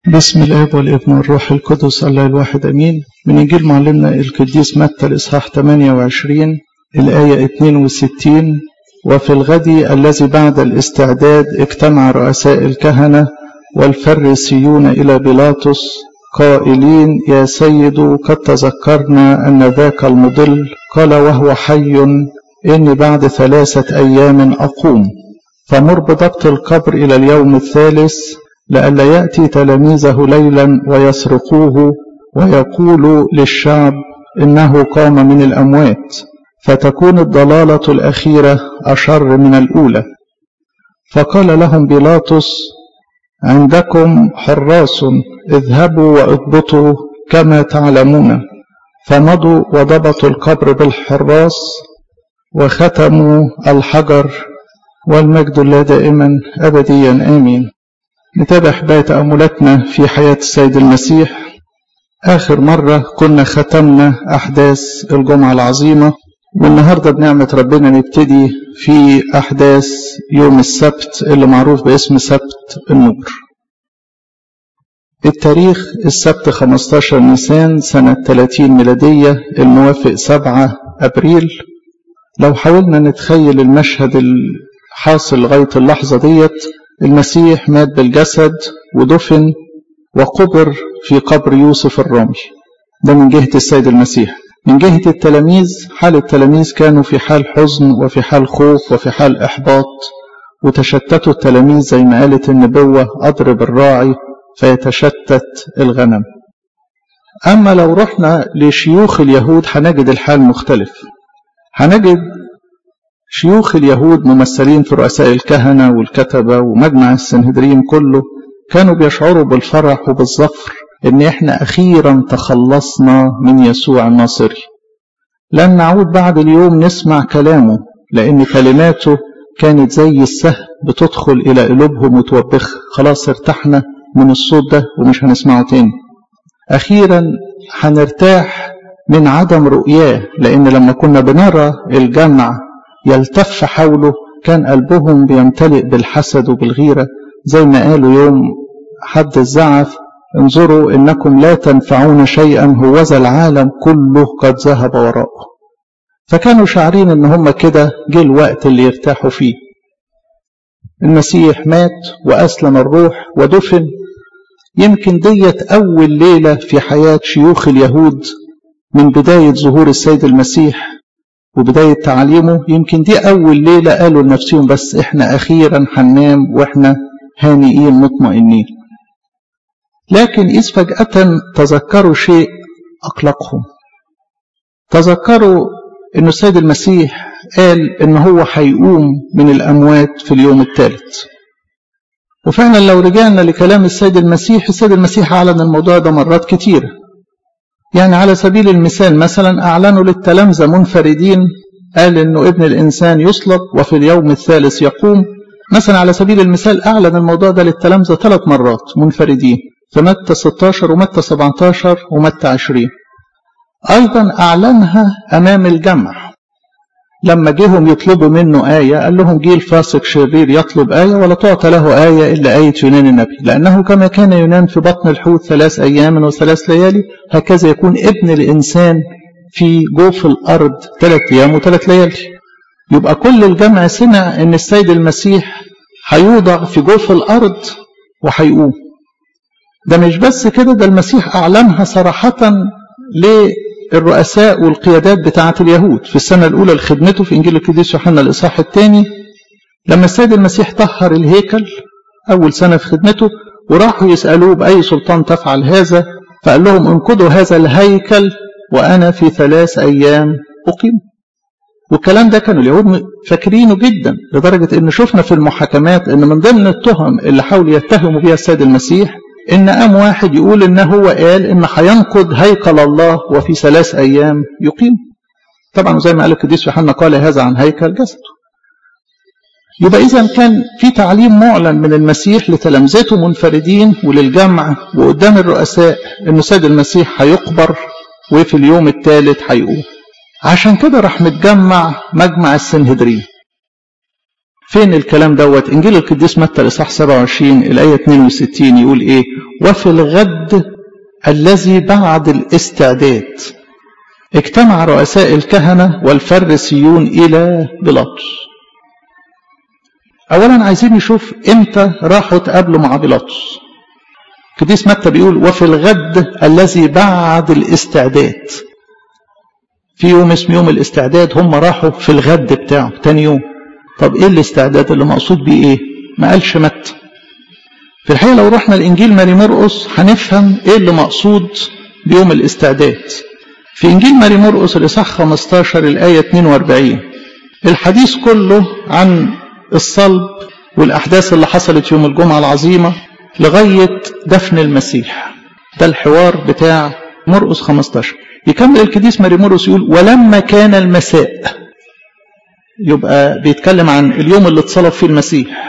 بسم الاب والابن والروح القدس الله الواحد امين من انجيل معلمنا القديس متى الاصحاح 28 الايه 62 وفي الغد الذي بعد الاستعداد اجتمع رؤساء الكهنه والفريسيون الى بيلاطس قائلين يا سيد قد تذكرنا ان ذاك المضل قال وهو حي اني بعد ثلاثه ايام اقوم فمر بضبط القبر الى اليوم الثالث لئلا يأتي تلاميذه ليلا ويسرقوه ويقول للشعب إنه قام من الأموات فتكون الضلالة الأخيرة أشر من الأولى فقال لهم بيلاطس عندكم حراس اذهبوا واضبطوا كما تعلمون فمضوا وضبطوا القبر بالحراس وختموا الحجر والمجد الله دائما أبديا آمين نتابع حباية تأملاتنا في حياة السيد المسيح آخر مرة كنا ختمنا أحداث الجمعة العظيمة والنهاردة بنعمة ربنا نبتدي في أحداث يوم السبت اللي معروف باسم سبت النور التاريخ السبت 15 نيسان سنة 30 ميلادية الموافق 7 أبريل لو حاولنا نتخيل المشهد الحاصل لغاية اللحظة ديت المسيح مات بالجسد ودفن وقبر في قبر يوسف الرامي ده من جهة السيد المسيح من جهة التلاميذ حال التلاميذ كانوا في حال حزن وفي حال خوف وفي حال إحباط وتشتتوا التلاميذ زي ما قالت النبوة أضرب الراعي فيتشتت الغنم أما لو رحنا لشيوخ اليهود هنجد الحال مختلف هنجد شيوخ اليهود ممثلين في رؤساء الكهنة والكتبة ومجمع السنهدرين كله كانوا بيشعروا بالفرح وبالظفر ان احنا اخيرا تخلصنا من يسوع الناصري لن نعود بعد اليوم نسمع كلامه لان كلماته كانت زي السهم بتدخل الى قلوبهم وتوبخ خلاص ارتحنا من الصوت ده ومش هنسمعه تاني اخيرا هنرتاح من عدم رؤياه لان لما كنا بنرى الجمع يلتف حوله كان قلبهم بيمتلئ بالحسد وبالغيرة زي ما قالوا يوم حد الزعف انظروا إنكم لا تنفعون شيئا هوذا العالم كله قد ذهب وراءه فكانوا شاعرين ان هم كده جه الوقت اللي يرتاحوا فيه المسيح مات وأسلم الروح ودفن يمكن ديت أول ليلة في حياة شيوخ اليهود من بداية ظهور السيد المسيح وبداية تعليمه يمكن دي أول ليلة قالوا لنفسهم بس إحنا أخيرا هننام وإحنا هانئين مطمئنين لكن إذ فجأة تذكروا شيء أقلقهم تذكروا أن السيد المسيح قال إن هو هيقوم من الأموات في اليوم الثالث وفعلا لو رجعنا لكلام السيد المسيح السيد المسيح أعلن الموضوع ده مرات كتيرة يعني على سبيل المثال مثلا أعلنوا للتلامذة منفردين قال إنه ابن الإنسان يصلب وفي اليوم الثالث يقوم مثلا على سبيل المثال أعلن الموضوع ده للتلامذة ثلاث مرات منفردين في متى 16 ومتى 17 ومتى 20 أيضا أعلنها أمام الجمع لما جيهم يطلبوا منه آية قال لهم جيل فاسق شرير يطلب آية ولا تعطى له آية إلا آية يونان النبي لأنه كما كان يونان في بطن الحوت ثلاث أيام وثلاث ليالي هكذا يكون ابن الإنسان في جوف الأرض ثلاث أيام وثلاث ليالي يبقى كل الجمع سمع أن السيد المسيح هيوضع في جوف الأرض وهيقوم ده مش بس كده ده المسيح أعلنها صراحة الرؤساء والقيادات بتاعة اليهود في السنة الأولى لخدمته في إنجيل القديس يوحنا الإصحاح الثاني لما السيد المسيح طهر الهيكل أول سنة في خدمته وراحوا يسألوه بأي سلطان تفعل هذا فقال لهم انقضوا هذا الهيكل وأنا في ثلاث أيام أقيم والكلام ده كانوا اليهود فاكرينه جدا لدرجة إن شفنا في المحاكمات إن من ضمن التهم اللي حاولوا يتهموا بها السيد المسيح إن قام واحد يقول إن هو قال إن هينقض هيكل الله وفي ثلاث أيام يقيم. طبعا زي ما قال القديس يوحنا قال هذا عن هيكل جسده. يبقى إذا كان في تعليم معلن من المسيح لتلامذته منفردين وللجمع وقدام الرؤساء إن السيد المسيح هيقبر وفي اليوم الثالث هيقوم. عشان كده راح متجمع مجمع السنهدرين. فين الكلام دوت انجيل القديس متى الاصحاح 27 الايه 62 يقول ايه وفي الغد الذي بعد الاستعداد اجتمع رؤساء الكهنه والفريسيون الى بيلاطس اولا عايزين نشوف امتى راحوا اتقابلوا مع بيلاطس القديس متى بيقول وفي الغد الذي بعد الاستعداد في يوم اسمه يوم الاستعداد هم راحوا في الغد بتاعه تاني يوم طب ايه الاستعداد اللي مقصود بيه ايه ما قالش متى في الحقيقه لو رحنا الانجيل ماري مرقس هنفهم ايه اللي مقصود بيوم الاستعداد في انجيل ماري مرقس الاصحاح 15 الايه 42 الحديث كله عن الصلب والاحداث اللي حصلت يوم الجمعه العظيمه لغايه دفن المسيح ده الحوار بتاع مرقس 15 يكمل القديس ماري مرقس يقول ولما كان المساء يبقى بيتكلم عن اليوم اللي اتصلب فيه المسيح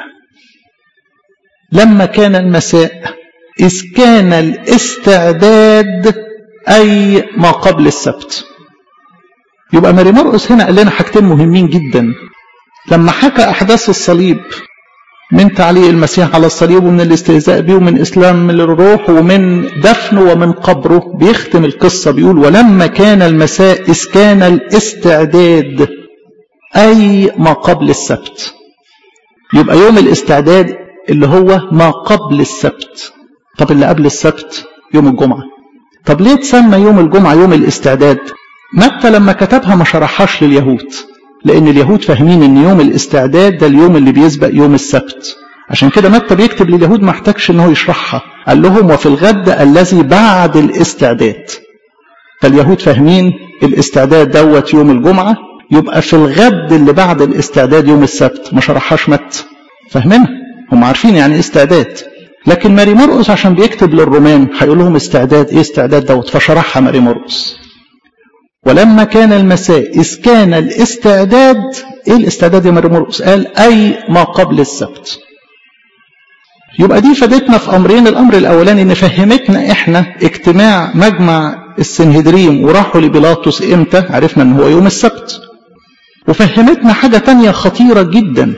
لما كان المساء إذ كان الاستعداد أي ما قبل السبت يبقى ماري مرقس هنا قال لنا حاجتين مهمين جدا لما حكى أحداث الصليب من تعليق المسيح على الصليب ومن الاستهزاء به ومن إسلام الروح ومن دفنه ومن قبره بيختم القصة بيقول ولما كان المساء إذ كان الاستعداد أي ما قبل السبت يبقى يوم الاستعداد اللي هو ما قبل السبت طب اللي قبل السبت يوم الجمعة طب ليه تسمى يوم الجمعة يوم الاستعداد متى لما كتبها ما شرحهاش لليهود لأن اليهود فاهمين أن يوم الاستعداد ده اليوم اللي بيسبق يوم السبت عشان كده متى بيكتب لليهود ما احتاجش ان هو يشرحها قال لهم وفي الغد الذي بعد الاستعداد فاليهود فاهمين الاستعداد دوت يوم الجمعة يبقى في الغد اللي بعد الاستعداد يوم السبت ما شرحهاش متى فاهمينها هم عارفين يعني ايه استعداد لكن ماري مرقس عشان بيكتب للرومان هيقول لهم استعداد ايه استعداد دوت فشرحها ماري مرقس ولما كان المساء إذ كان الاستعداد ايه الاستعداد يا ماري مرقس قال اي ما قبل السبت يبقى دي فادتنا في امرين الامر الاولاني ان فهمتنا احنا اجتماع مجمع السنهدريم وراحوا لبيلاطس امتى عرفنا ان هو يوم السبت وفهمتنا حاجة تانية خطيرة جدا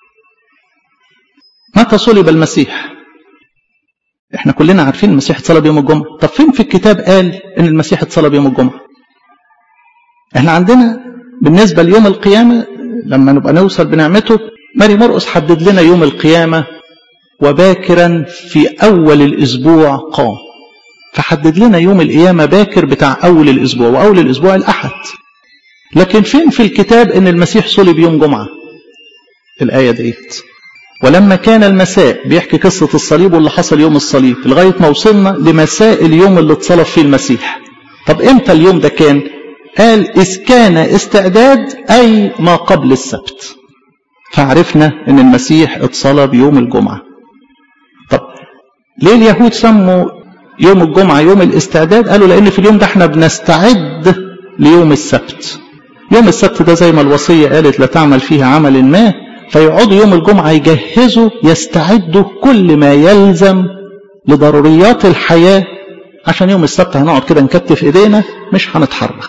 متى صلب المسيح احنا كلنا عارفين المسيح اتصلب يوم الجمعة طب فين في الكتاب قال ان المسيح اتصلب يوم الجمعة احنا عندنا بالنسبة ليوم القيامة لما نبقى نوصل بنعمته ماري مرقس حدد لنا يوم القيامة وباكرا في أول الأسبوع قام فحدد لنا يوم القيامة باكر بتاع أول الأسبوع وأول الأسبوع الأحد لكن فين في الكتاب ان المسيح صلب يوم جمعة الآية ديت ولما كان المساء بيحكي قصة الصليب واللي حصل يوم الصليب لغاية ما وصلنا لمساء اليوم اللي اتصلب فيه المسيح طب امتى اليوم ده كان قال إذ كان استعداد أي ما قبل السبت فعرفنا ان المسيح اتصلب يوم الجمعة طب ليه اليهود سموا يوم الجمعة يوم الاستعداد قالوا لأن في اليوم ده احنا بنستعد ليوم السبت يوم السبت ده زي ما الوصية قالت لا تعمل فيها عمل ما فيقعدوا يوم الجمعة يجهزوا يستعدوا كل ما يلزم لضروريات الحياة عشان يوم السبت هنقعد كده نكتف ايدينا مش هنتحرك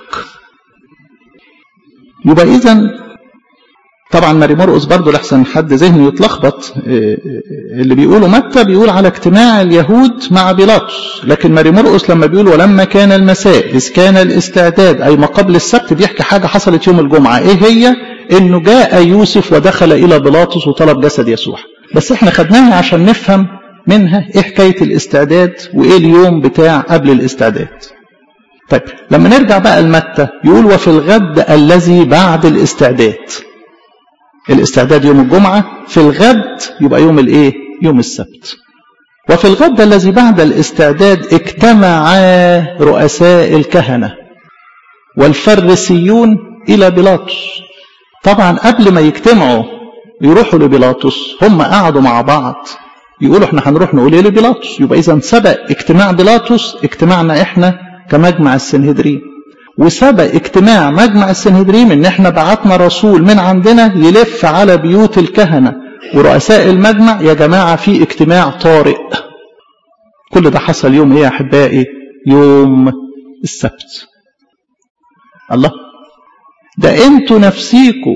يبقى اذا طبعا ماري مرقس برضه لحسن حد ذهنه يتلخبط اللي بيقوله متى بيقول على اجتماع اليهود مع بيلاطس لكن ماري مرقس لما بيقول ولما كان المساء إذ كان الاستعداد أي ما قبل السبت بيحكي حاجة حصلت يوم الجمعة إيه هي؟ إنه جاء يوسف ودخل إلى بيلاطس وطلب جسد يسوع بس إحنا خدناها عشان نفهم منها إيه حكاية الاستعداد وإيه اليوم بتاع قبل الاستعداد طيب لما نرجع بقى لمتى يقول وفي الغد الذي بعد الاستعداد الاستعداد يوم الجمعة في الغد يبقى يوم الايه يوم السبت وفي الغد الذي بعد الاستعداد اجتمع رؤساء الكهنة والفريسيون إلى بيلاطس طبعا قبل ما يجتمعوا يروحوا لبيلاطس هم قعدوا مع بعض يقولوا احنا هنروح نقول ايه لبيلاطس يبقى اذا سبق اجتماع بيلاطس اجتماعنا احنا كمجمع السنهدرين وسبق اجتماع مجمع السنهدريم ان احنا بعتنا رسول من عندنا يلف على بيوت الكهنه ورؤساء المجمع يا جماعه في اجتماع طارئ كل ده حصل يوم ايه يا احبائي يوم السبت الله ده انتوا نفسيكوا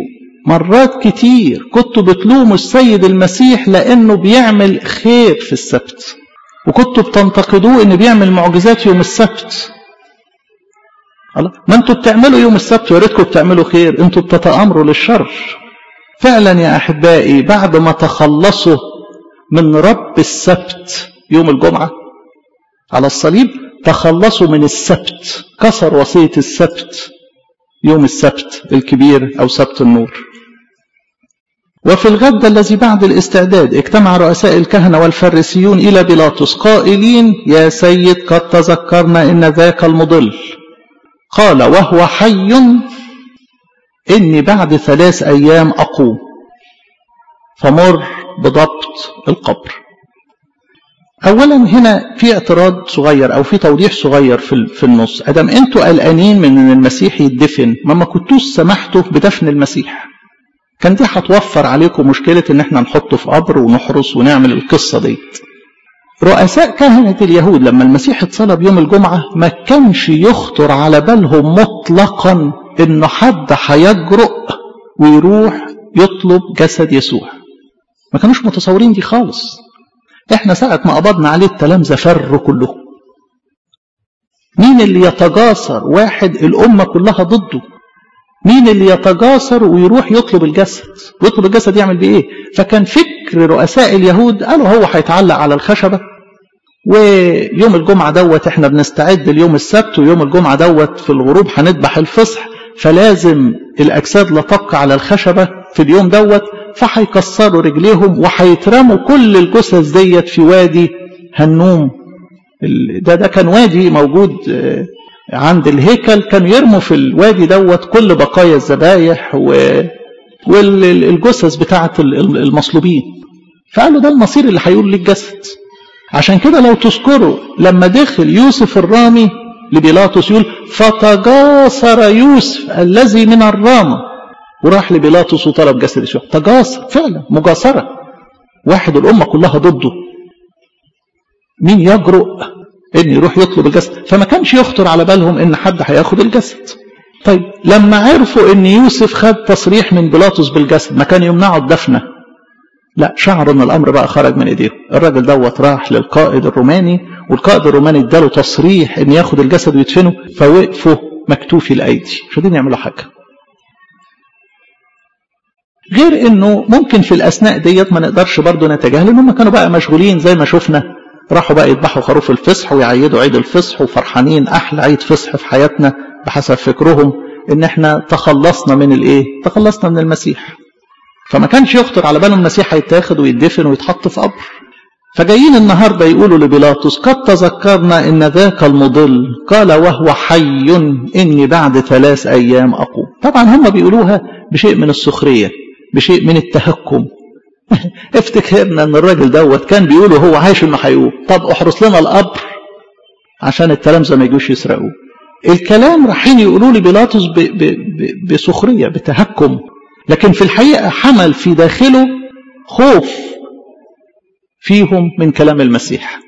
مرات كتير كنتوا بتلوموا السيد المسيح لأنه بيعمل خير في السبت وكنتوا بتنتقدوه إنه بيعمل معجزات يوم السبت الله ما انتوا بتعملوا يوم السبت ويا ريتكم بتعملوا خير انتوا بتتامروا للشر فعلا يا احبائي بعد ما تخلصوا من رب السبت يوم الجمعه على الصليب تخلصوا من السبت كسر وصيه السبت يوم السبت الكبير او سبت النور وفي الغد الذي بعد الاستعداد اجتمع رؤساء الكهنة والفريسيون إلى بيلاطس قائلين يا سيد قد تذكرنا إن ذاك المضل قال وهو حي إني بعد ثلاث أيام أقوم فمر بضبط القبر أولا هنا في اعتراض صغير أو في توضيح صغير في في النص أدم أنتوا قلقانين من إن المسيح يدفن ما ما كنتوش سمحتوا بدفن المسيح كان دي هتوفر عليكم مشكلة إن احنا نحطه في قبر ونحرس ونعمل القصة ديت رؤساء كهنة اليهود لما المسيح اتصلب يوم الجمعة ما كانش يخطر على بالهم مطلقا انه حد هيجرؤ ويروح يطلب جسد يسوع ما كانوش متصورين دي خالص احنا ساعة ما قبضنا عليه التلامذة فروا كلهم مين اللي يتجاسر واحد الأمة كلها ضده مين اللي يتجاسر ويروح يطلب الجسد ويطلب الجسد يعمل بيه ايه فكان فكر رؤساء اليهود قالوا هو هيتعلق على الخشبة ويوم الجمعة دوت احنا بنستعد ليوم السبت ويوم الجمعة دوت في الغروب هنذبح الفصح فلازم الأجساد لا تبقى على الخشبة في اليوم دوت فهيكسروا رجليهم وهيترموا كل الجثث ديت في وادي هنوم ده ده كان وادي موجود عند الهيكل كانوا يرموا في الوادي دوت كل بقايا الذبايح و... والجثث بتاعة المصلوبين فقالوا ده المصير اللي هيقول للجسد عشان كده لو تذكروا لما دخل يوسف الرامي لبيلاطس يقول فتجاسر يوسف الذي من الرامة وراح لبيلاطس وطلب جسد يسوع تجاسر فعلا مجاسرة واحد الأمة كلها ضده مين يجرؤ ان يروح يطلب الجسد فما كانش يخطر على بالهم ان حد هياخد الجسد طيب لما عرفوا ان يوسف خد تصريح من بيلاطس بالجسد ما كان يمنعوا الدفنه لا شعروا ان الامر بقى خرج من ايديهم الراجل دوت راح للقائد الروماني والقائد الروماني اداله تصريح ان ياخد الجسد ويدفنه فوقفوا مكتوفي الايدي مش قادرين يعملوا حاجه غير انه ممكن في الاثناء ديت ما نقدرش برضه نتجاهل ان هم كانوا بقى مشغولين زي ما شفنا راحوا بقى يذبحوا خروف الفصح ويعيدوا عيد الفصح وفرحانين احلى عيد فصح في حياتنا بحسب فكرهم ان احنا تخلصنا من الايه تخلصنا من المسيح فما كانش يخطر على بالهم المسيح هيتاخد ويدفن ويتحط في قبر فجايين النهارده يقولوا لبيلاطس قد تذكرنا ان ذاك المضل قال وهو حي اني بعد ثلاث ايام اقوم طبعا هم بيقولوها بشيء من السخريه بشيء من التهكم افتكرنا ان الراجل دوت كان بيقولوا هو عايش انه هيقوم طب احرس لنا القبر عشان التلامذه ما يجوش يسرقوه الكلام رايحين يقولوا لي بيلاطس بسخريه بتهكم لكن في الحقيقه حمل في داخله خوف فيهم من كلام المسيح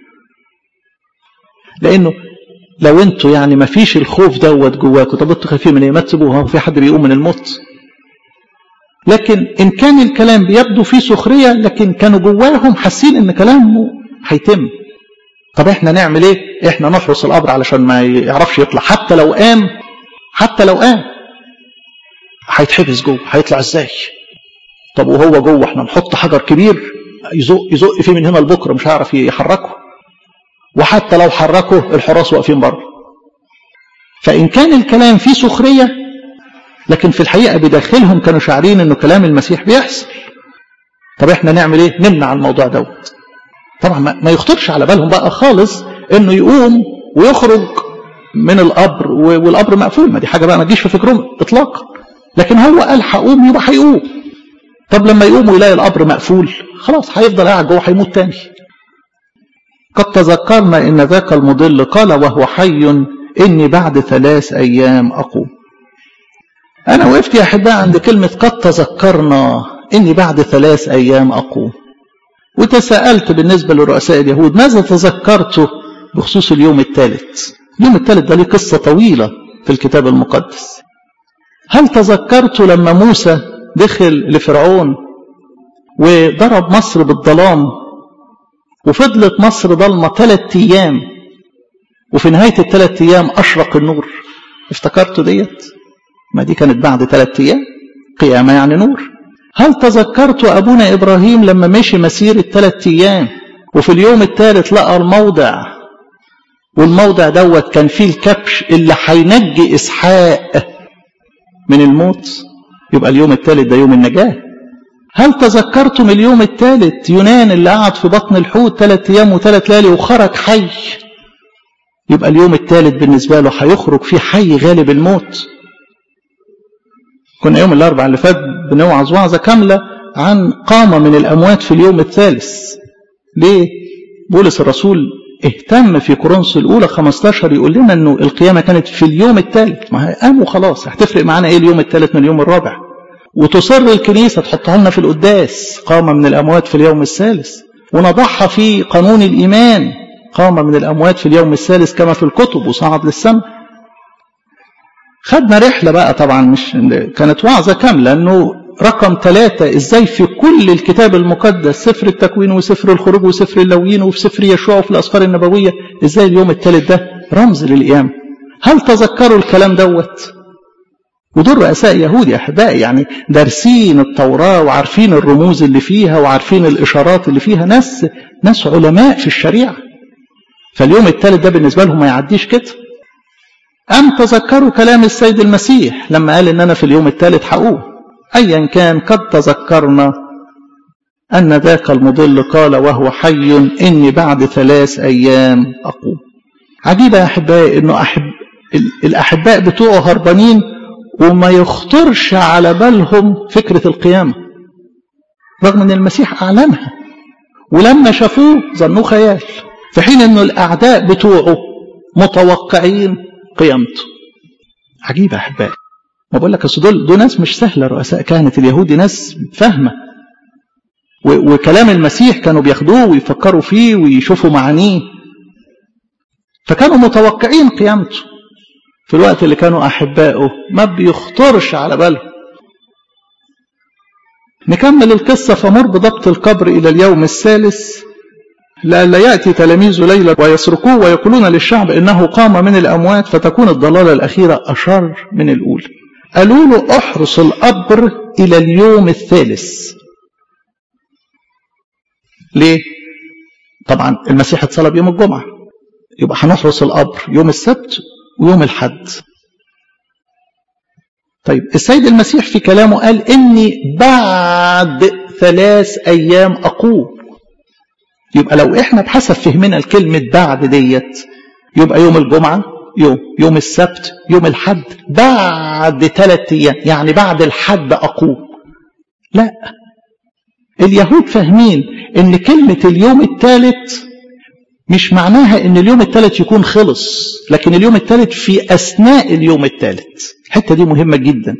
لانه لو انتوا يعني ما فيش الخوف دوت جواكم طب انتوا خايفين من ايه ما تسيبوها في حد بيقوم من الموت لكن ان كان الكلام بيبدو فيه سخريه لكن كانوا جواهم حاسين ان كلامه هيتم طب احنا نعمل ايه احنا نحرس القبر علشان ما يعرفش يطلع حتى لو قام حتى لو قام هيتحبس جوه هيطلع ازاي طب وهو جوه احنا نحط حجر كبير يزق يزق فيه من هنا لبكره مش هيعرف يحركه وحتى لو حركه الحراس واقفين بره فان كان الكلام فيه سخريه لكن في الحقيقه بداخلهم كانوا شاعرين انه كلام المسيح بيحصل طب احنا نعمل ايه نمنع الموضوع دوت طبعا ما يخطرش على بالهم بقى خالص انه يقوم ويخرج من القبر والقبر مقفول ما دي حاجه بقى ما تجيش في فكرهم اطلاقا لكن هو قال هقوم يبقى هيقوم طب لما يقوم ويلاقي القبر مقفول خلاص هيفضل قاعد جوه هيموت تاني قد تذكرنا ان ذاك المضل قال وهو حي اني بعد ثلاث ايام اقوم انا وقفت يا احباء عند كلمه قد تذكرنا اني بعد ثلاث ايام اقوم وتساءلت بالنسبه لرؤساء اليهود ماذا تذكرت بخصوص اليوم الثالث اليوم الثالث ده ليه قصه طويله في الكتاب المقدس هل تذكرت لما موسى دخل لفرعون وضرب مصر بالظلام وفضلت مصر ضلمة ثلاث أيام وفي نهاية الثلاث أيام أشرق النور افتكرتوا ديت ما دي كانت بعد ثلاث أيام قيامة يعني نور هل تذكرتوا أبونا إبراهيم لما مشي مسيرة ثلاث أيام وفي اليوم الثالث لقى الموضع والموضع دوت كان فيه الكبش اللي هينجي إسحاق من الموت يبقى اليوم الثالث ده يوم النجاة هل تذكرتم اليوم الثالث يونان اللي قعد في بطن الحوت ثلاث أيام وثلاث ليالي وخرج حي يبقى اليوم الثالث بالنسبة له هيخرج فيه حي غالب الموت كنا يوم الأربعاء اللي فات بنوعظ وعظة كاملة عن قامة من الأموات في اليوم الثالث ليه؟ بولس الرسول اهتم في كورنثوس الأولى 15 يقول لنا أنه القيامة كانت في اليوم الثالث ما قاموا خلاص هتفرق معانا إيه اليوم الثالث من اليوم الرابع وتصر الكنيسة تحطها لنا في القداس قامة من الأموات في اليوم الثالث ونضعها في قانون الإيمان قام من الأموات في اليوم الثالث كما في الكتب وصعد للسماء خدنا رحلة بقى طبعا مش كانت وعظة كاملة أنه رقم ثلاثة إزاي في كل الكتاب المقدس سفر التكوين وسفر الخروج وسفر اللويين وفي سفر يشوع وفي الأسفار النبوية إزاي اليوم الثالث ده رمز للقيامة هل تذكروا الكلام دوت ودول رؤساء يهود يا أحبائي يعني دارسين التوراة وعارفين الرموز اللي فيها وعارفين الإشارات اللي فيها ناس ناس علماء في الشريعة فاليوم الثالث ده بالنسبة لهم ما يعديش كده أم تذكروا كلام السيد المسيح لما قال إن أنا في اليوم الثالث هقوم أيا كان قد تذكرنا أن ذاك المضل قال وهو حي إني بعد ثلاث أيام أقوم عجيبة يا أحبائي إنه أحب الأحباء بتوعه هربانين وما يخطرش على بالهم فكرة القيامة رغم أن المسيح أعلنها ولما شافوه ظنوه خيال في حين أنه الأعداء بتوعه متوقعين قيامته عجيبة يا أحبائي ما بقول لك أصل دول, دول ناس مش سهلة رؤساء كهنة اليهود ناس فاهمة وكلام المسيح كانوا بياخدوه ويفكروا فيه ويشوفوا معانيه فكانوا متوقعين قيامته في الوقت اللي كانوا أحبائه ما بيخطرش على بالهم نكمل القصة فمر بضبط القبر إلى اليوم الثالث لئلا يأتي تلاميذ ليلى ويسرقوه ويقولون للشعب إنه قام من الأموات فتكون الضلالة الأخيرة أشر من الأولى قالوا له احرس القبر إلى اليوم الثالث ليه؟ طبعا المسيح اتصلب يوم الجمعة يبقى هنحرس القبر يوم السبت ويوم الحد طيب السيد المسيح في كلامه قال إني بعد ثلاث أيام أقوم يبقى لو إحنا بحسب فهمنا الكلمة بعد ديت يبقى يوم الجمعة يوم يوم السبت يوم الحد بعد ثلاث أيام يعني بعد الحد أقوم لا اليهود فاهمين ان كلمة اليوم الثالث مش معناها ان اليوم الثالث يكون خلص لكن اليوم الثالث في اثناء اليوم الثالث الحته دي مهمه جدا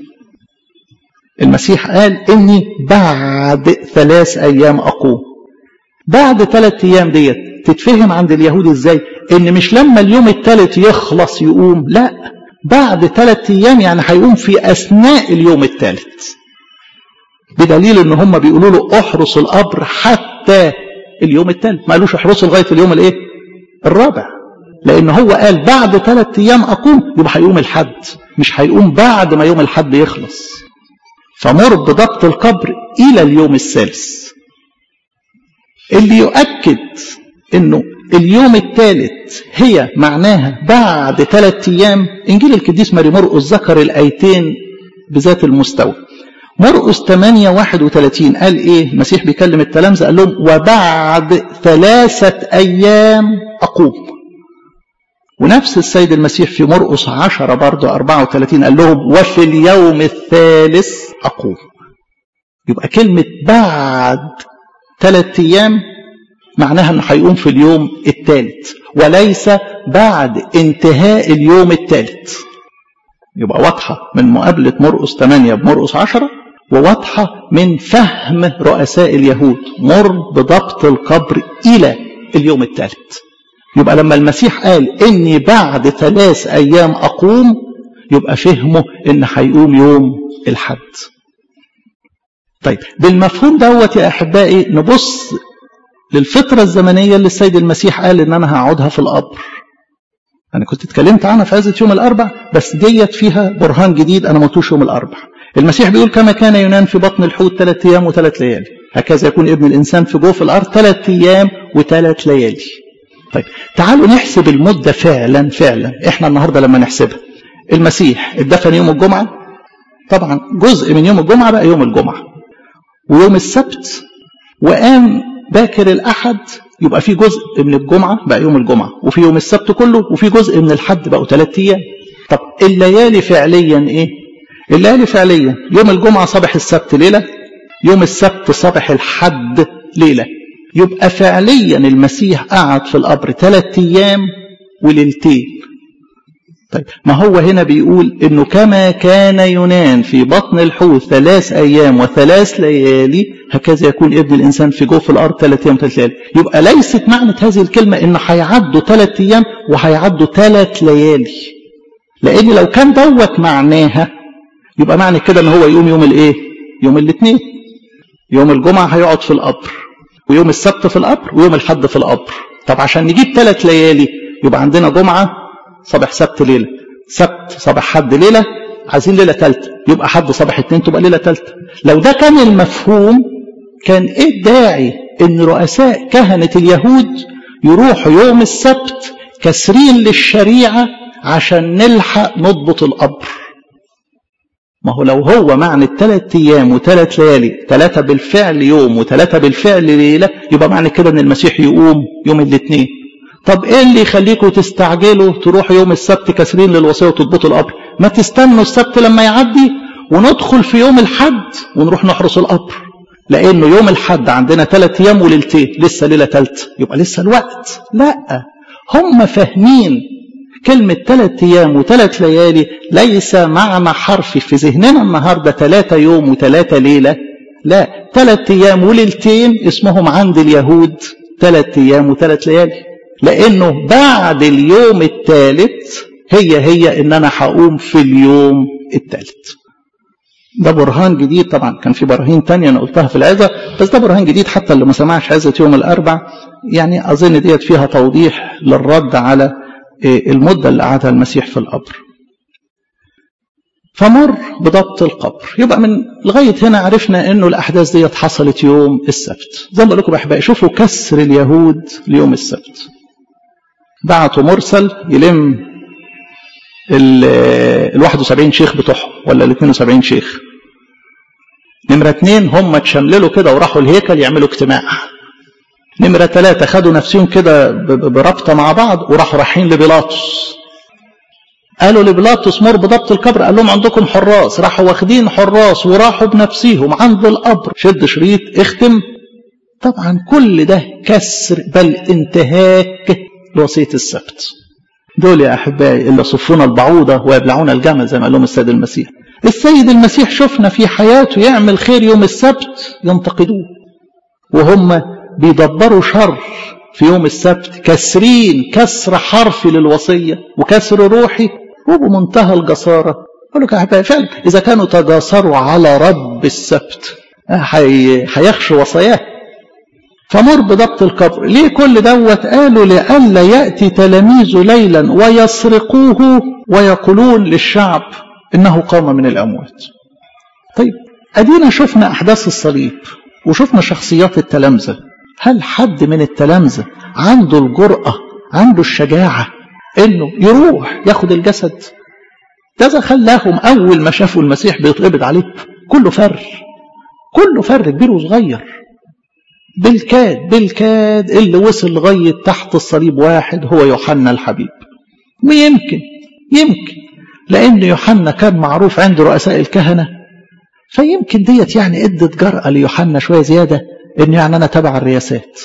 المسيح قال اني بعد ثلاث ايام اقوم بعد ثلاث ايام ديت تتفهم عند اليهود ازاي ان مش لما اليوم الثالث يخلص يقوم لا بعد ثلاث ايام يعني هيقوم في اثناء اليوم الثالث بدليل ان هم بيقولوا له احرس القبر حتى اليوم الثالث ما قالوش احرسه لغايه اليوم الايه الرابع لان هو قال بعد ثلاث ايام اقوم يبقى هيقوم الحد مش هيقوم بعد ما يوم الحد يخلص فمر بضبط القبر الى اليوم الثالث اللي يؤكد انه اليوم الثالث هي معناها بعد ثلاث ايام انجيل القديس ماري مرقس ذكر الايتين بذات المستوى مرقس 8 31 قال ايه المسيح بيكلم التلامذه قال لهم وبعد ثلاثة ايام اقوم ونفس السيد المسيح في مرقس 10 برضه 34 قال لهم وفي اليوم الثالث اقوم يبقى كلمة بعد ثلاثة ايام معناها انه هيقوم في اليوم الثالث وليس بعد انتهاء اليوم الثالث يبقى واضحة من مقابلة مرقس 8 بمرقس 10 وواضحة من فهم رؤساء اليهود مر بضبط القبر إلى اليوم الثالث يبقى لما المسيح قال إني بعد ثلاث أيام أقوم يبقى فهمه إن هيقوم يوم الحد طيب بالمفهوم دوت يا أحبائي نبص للفترة الزمنية اللي السيد المسيح قال إن أنا هقعدها في القبر أنا كنت اتكلمت عنها في عزة يوم الأربع بس ديت فيها برهان جديد أنا مطوش يوم الأربع المسيح بيقول كما كان يونان في بطن الحوت ثلاث أيام وثلاث ليالي هكذا يكون ابن الإنسان في جوف الأرض ثلاث أيام وثلاث ليالي طيب تعالوا نحسب المدة فعلا فعلا احنا النهاردة لما نحسبها المسيح اتدفن يوم الجمعة طبعا جزء من يوم الجمعة بقى يوم الجمعة ويوم السبت وقام باكر الأحد يبقى في جزء من الجمعة بقى يوم الجمعة وفي يوم السبت كله وفي جزء من الحد بقوا ثلاث أيام طب الليالي فعليا إيه؟ الليالي فعليا يوم الجمعة صباح السبت ليلة يوم السبت صباح الحد ليلة يبقى فعليا المسيح قعد في القبر ثلاث أيام وليلتين طيب ما هو هنا بيقول انه كما كان يونان في بطن الحوت ثلاث ايام وثلاث ليالي هكذا يكون ابن الانسان في جوف الارض ثلاث ايام وثلاث ليالي يبقى ليست معنى هذه الكلمه ان هيعدوا ثلاث ايام وهيعدوا ثلاث ليالي لان لو كان دوت معناها يبقى معنى كده ان هو يقوم يوم الايه يوم الاثنين يوم الجمعه هيقعد في القبر ويوم السبت في القبر ويوم الحد في القبر طب عشان نجيب ثلاث ليالي يبقى عندنا جمعه صباح سبت ليلة سبت صباح حد ليلة عايزين ليلة ثالثة يبقى حد صباح اتنين تبقى ليلة ثالثة لو ده كان المفهوم كان ايه الداعي ان رؤساء كهنة اليهود يروحوا يوم السبت كسرين للشريعة عشان نلحق نضبط القبر ما هو لو هو معنى الثلاث ايام وثلاث ليالي ثلاثة بالفعل يوم وثلاثة بالفعل ليلة يبقى معنى كده ان المسيح يقوم يوم الاثنين طب ايه اللي يخليكم تستعجلوا تروحوا يوم السبت كاسرين للوصيه وتضبطوا القبر ما تستنوا السبت لما يعدي وندخل في يوم الحد ونروح نحرس القبر لانه يوم الحد عندنا ثلاث ايام وليلتين لسه ليله ثالثه يبقى لسه الوقت لا هم فاهمين كلمة ثلاث أيام وثلاث ليالي ليس معنى حرفي في ذهننا النهاردة ثلاثة يوم وثلاثة ليلة لا ثلاث أيام وليلتين اسمهم عند اليهود ثلاث أيام وثلاث ليالي لانه بعد اليوم الثالث هي هي ان انا هقوم في اليوم الثالث ده برهان جديد طبعا كان في براهين تانية انا قلتها في العظة بس ده برهان جديد حتى اللي ما سمعش عظة يوم الاربع يعني اظن ديت فيها توضيح للرد على المدة اللي قعدها المسيح في القبر فمر بضبط القبر يبقى من لغاية هنا عرفنا انه الاحداث ديت حصلت يوم السبت زي ما بقول لكم احبائي شوفوا كسر اليهود ليوم السبت بعتوا مرسل يلم ال 71 شيخ بتوعهم ولا ال 72 شيخ نمرة اتنين هم اتشمللوا كده وراحوا الهيكل يعملوا اجتماع نمرة ثلاثة خدوا نفسهم كده بربطة مع بعض وراحوا رايحين لبيلاطس قالوا لبيلاطس مر بضبط القبر قال لهم عندكم حراس راحوا واخدين حراس وراحوا بنفسهم عند القبر شد شريط اختم طبعا كل ده كسر بل انتهاك لوصية السبت دول يا أحبائي اللي صفون البعوضة ويبلعون الجمل زي ما قال لهم السيد المسيح السيد المسيح شفنا في حياته يعمل خير يوم السبت ينتقدوه وهم بيدبروا شر في يوم السبت كسرين كسر حرفي للوصية وكسر روحي وبمنتهى الجسارة أقول لك يا أحبائي فعلا إذا كانوا تجاسروا على رب السبت هيخشوا وصاياه فمر بضبط القبر ليه كل دوت قالوا لئلا يأتي تلاميذه ليلا ويسرقوه ويقولون للشعب إنه قام من الأموات طيب أدينا شفنا أحداث الصليب وشفنا شخصيات التلامذة هل حد من التلامذة عنده الجرأة عنده الشجاعة إنه يروح ياخد الجسد كذا خلاهم أول ما شافوا المسيح بيتقبض عليه كله فر كله فر كبير وصغير بالكاد بالكاد اللي وصل لغاية تحت الصليب واحد هو يوحنا الحبيب يمكن يمكن لأن يوحنا كان معروف عند رؤساء الكهنة فيمكن ديت يعني ادت جرأة ليوحنا شوية زيادة إن يعني أنا تبع الرياسات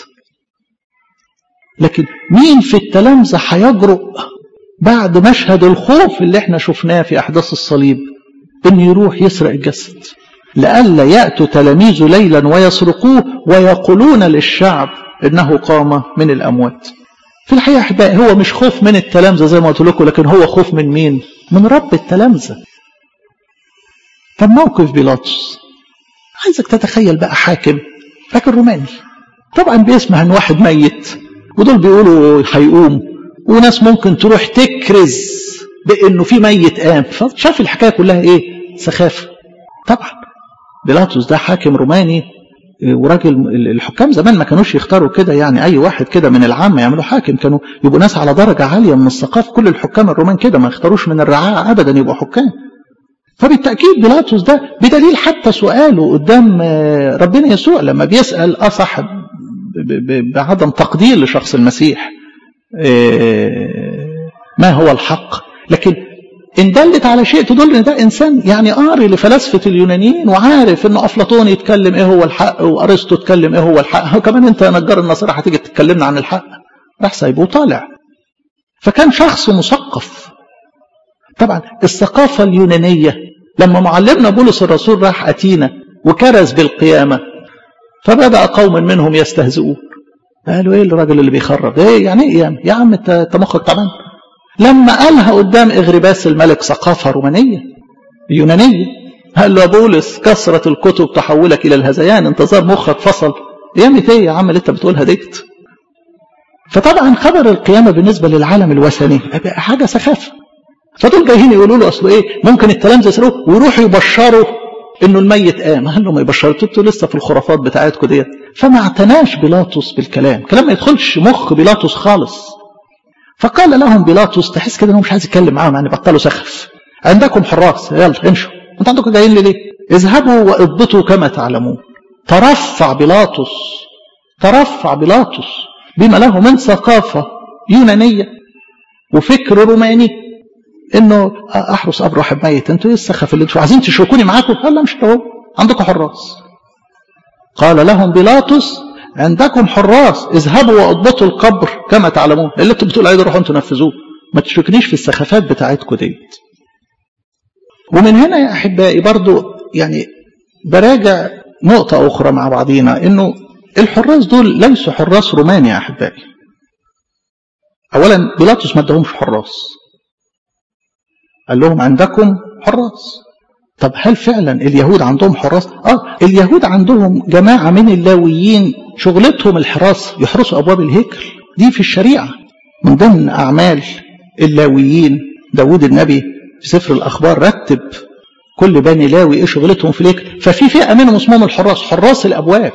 لكن مين في التلامذة هيجرؤ بعد مشهد الخوف اللي احنا شفناه في أحداث الصليب إن يروح يسرق الجسد لئلا يأتوا تلاميذه ليلا ويسرقوه ويقولون للشعب إنه قام من الأموات في الحقيقة أحبائي هو مش خوف من التلامذة زي ما قلت لكم لكن هو خوف من مين من رب التلامذة طب موقف بيلاطس عايزك تتخيل بقى حاكم راجل روماني طبعا بيسمع ان واحد ميت ودول بيقولوا هيقوم وناس ممكن تروح تكرز بانه في ميت قام فشاف الحكايه كلها ايه سخافه طبعا بيلاطس ده حاكم روماني وراجل الحكام زمان ما كانوش يختاروا كده يعني اي واحد كده من العامه يعملوا حاكم كانوا يبقوا ناس على درجه عاليه من الثقافه كل الحكام الرومان كده ما يختاروش من الرعاع ابدا يبقوا حكام فبالتاكيد بيلاطس ده بدليل حتى سؤاله قدام ربنا يسوع لما بيسال اصح بعدم تقدير لشخص المسيح ما هو الحق لكن إن دلت على شيء تدل إن ده إنسان يعني قاري لفلاسفة اليونانيين وعارف إن أفلاطون يتكلم إيه هو الحق وأرسطو يتكلم إيه هو الحق وكمان أنت نجار النصارى هتيجي تتكلمنا عن الحق راح سايبه وطالع فكان شخص مثقف طبعا الثقافة اليونانية لما معلمنا بولس الرسول راح أتينا وكرز بالقيامة فبدأ قوم منهم يستهزئون قالوا ايه الراجل اللي بيخرب ايه يعني ايه يا عم انت مخك تعبان لما قالها قدام اغرباس الملك ثقافه رومانيه يونانيه قال له يا بولس كثره الكتب تحولك الى الهذيان انتظار مخك فصل قيامة ايه يا عم اللي انت بتقولها ديت فطبعا خبر القيامه بالنسبه للعالم الوثني حاجه سخافه فدول جايين يقولوا له اصله ايه ممكن التلامذه يسالوه ويروحوا يبشروا انه الميت قام قال له ما يبشروا انتوا لسه في الخرافات بتاعتكم ديت فما اعتناش بيلاطس بالكلام كلام ما يدخلش مخ بيلاطس خالص فقال لهم بيلاطس تحس كده انه مش عايز يتكلم معاهم يعني بطلوا سخف عندكم حراس يلا امشوا انتوا عندكم جايين لي ليه اذهبوا واضبطوا كما تعلمون ترفع بيلاطس ترفع بيلاطس بما له من ثقافة يونانية وفكر روماني انه احرس قبر واحد ميت انتوا ايه السخف اللي انتوا عايزين تشركوني معاكم قال لا مش هو عندكم حراس قال لهم بيلاطس عندكم حراس اذهبوا واضبطوا القبر كما تعلمون اللي انتوا بتقولوا عليه ده روحوا انتوا نفذوه ما تشركنيش في السخافات بتاعتكم ديت ومن هنا يا احبائي برضو يعني براجع نقطة أخرى مع بعضينا إنه الحراس دول ليسوا حراس روماني يا أحبائي. أولا بيلاطس ما ادهمش حراس. قال لهم عندكم حراس. طب هل فعلا اليهود عندهم حراس؟ اه اليهود عندهم جماعة من اللاويين شغلتهم الحراس يحرسوا أبواب الهيكل دي في الشريعة من ضمن أعمال اللاويين داود النبي في سفر الأخبار رتب كل بني لاوي ايه شغلتهم في الهيكل ففي فئة منهم اسمهم الحراس حراس الأبواب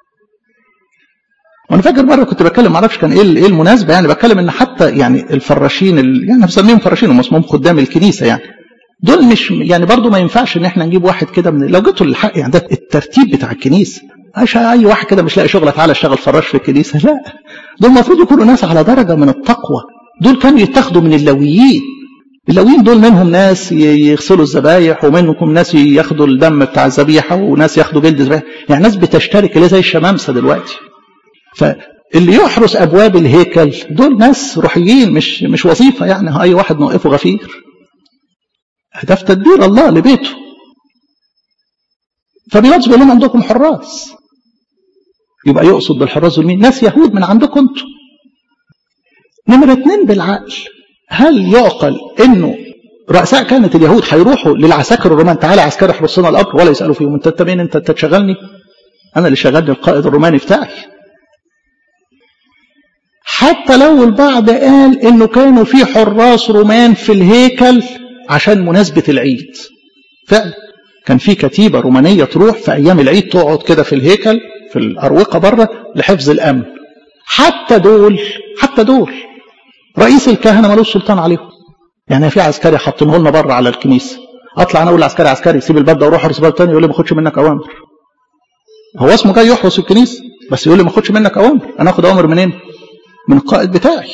وانا فاكر مره كنت بتكلم معرفش كان ايه ايه المناسبه يعني بتكلم ان حتى يعني الفراشين ال... يعني بسميهم فراشين هم اسمهم خدام الكنيسه يعني دول مش يعني برضو ما ينفعش ان احنا نجيب واحد كده من لو جيتوا للحق يعني ده الترتيب بتاع الكنيسه مش اي واحد كده مش لاقي شغله تعالى اشتغل فراش في الكنيسه لا دول المفروض يكونوا ناس على درجه من التقوى دول كانوا يتاخدوا من اللاويين اللاويين دول منهم ناس يغسلوا الذبايح ومنهم ناس ياخدوا الدم بتاع الذبيحه وناس ياخدوا جلد الذبيحه يعني ناس بتشترك اللي زي الشمامسه دلوقتي فاللي يحرس ابواب الهيكل دول ناس روحيين مش مش وظيفه يعني اي واحد نوقفه غفير ده في تدبير الله لبيته فبيلاطس بيقول لهم عندكم حراس يبقى يقصد بالحراس دول مين؟ ناس يهود من عندكم انتم نمرة اتنين بالعقل هل يعقل انه رؤساء كانت اليهود هيروحوا للعساكر الرومان تعالى عسكري احرس لنا القبر ولا يسالوا فيهم انت مين انت انت تشغلني انا اللي شغلني القائد الروماني بتاعي حتى لو البعض قال انه كانوا في حراس رومان في الهيكل عشان مناسبة العيد فعلا كان في كتيبة رومانية تروح في أيام العيد تقعد كده في الهيكل في الأروقة بره لحفظ الأمن حتى دول حتى دول رئيس الكهنة ملوش سلطان عليهم يعني في عسكري حاطينه لنا بره على الكنيسة اطلع انا اقول لعسكري عسكري سيب الباب ده وروح احرس باب تاني يقول لي ما اخدش منك اوامر هو اسمه جاي يحرس الكنيسة بس يقول لي ما اخدش منك اوامر انا اخد اوامر منين من القائد بتاعي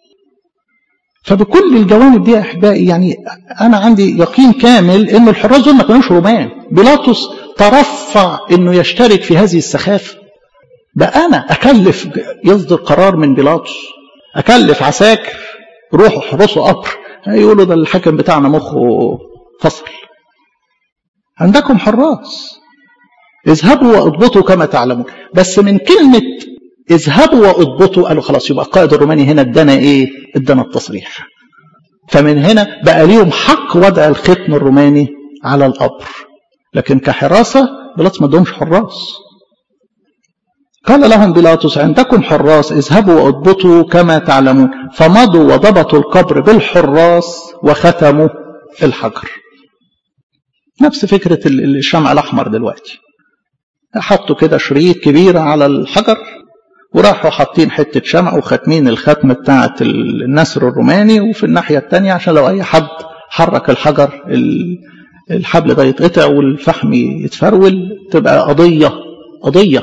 فبكل الجوانب دي يا احبائي يعني انا عندي يقين كامل ان الحراس دول ما كانوش رومان بيلاطس ترفع انه يشترك في هذه السخافه ده انا اكلف يصدر قرار من بيلاطس اكلف عساكر روحوا احرسوا قبر يقولوا ده الحكم بتاعنا مخه فصل عندكم حراس اذهبوا واضبطوا كما تعلمون بس من كلمه اذهبوا واضبطوا قالوا خلاص يبقى القائد الروماني هنا ادانا ايه ادانا التصريح فمن هنا بقى ليهم حق وضع الختم الروماني على القبر لكن كحراسة بيلاطس ما ادهمش حراس قال لهم بيلاطس عندكم حراس اذهبوا واضبطوا كما تعلمون فمضوا وضبطوا القبر بالحراس وختموا الحجر نفس فكرة الشمع الأحمر دلوقتي حطوا كده شريط كبيرة على الحجر وراحوا حاطين حتة شمع وختمين الختمة بتاعة النسر الروماني وفي الناحية التانية عشان لو أي حد حرك الحجر الحبل ده يتقطع والفحم يتفرول تبقى قضية قضية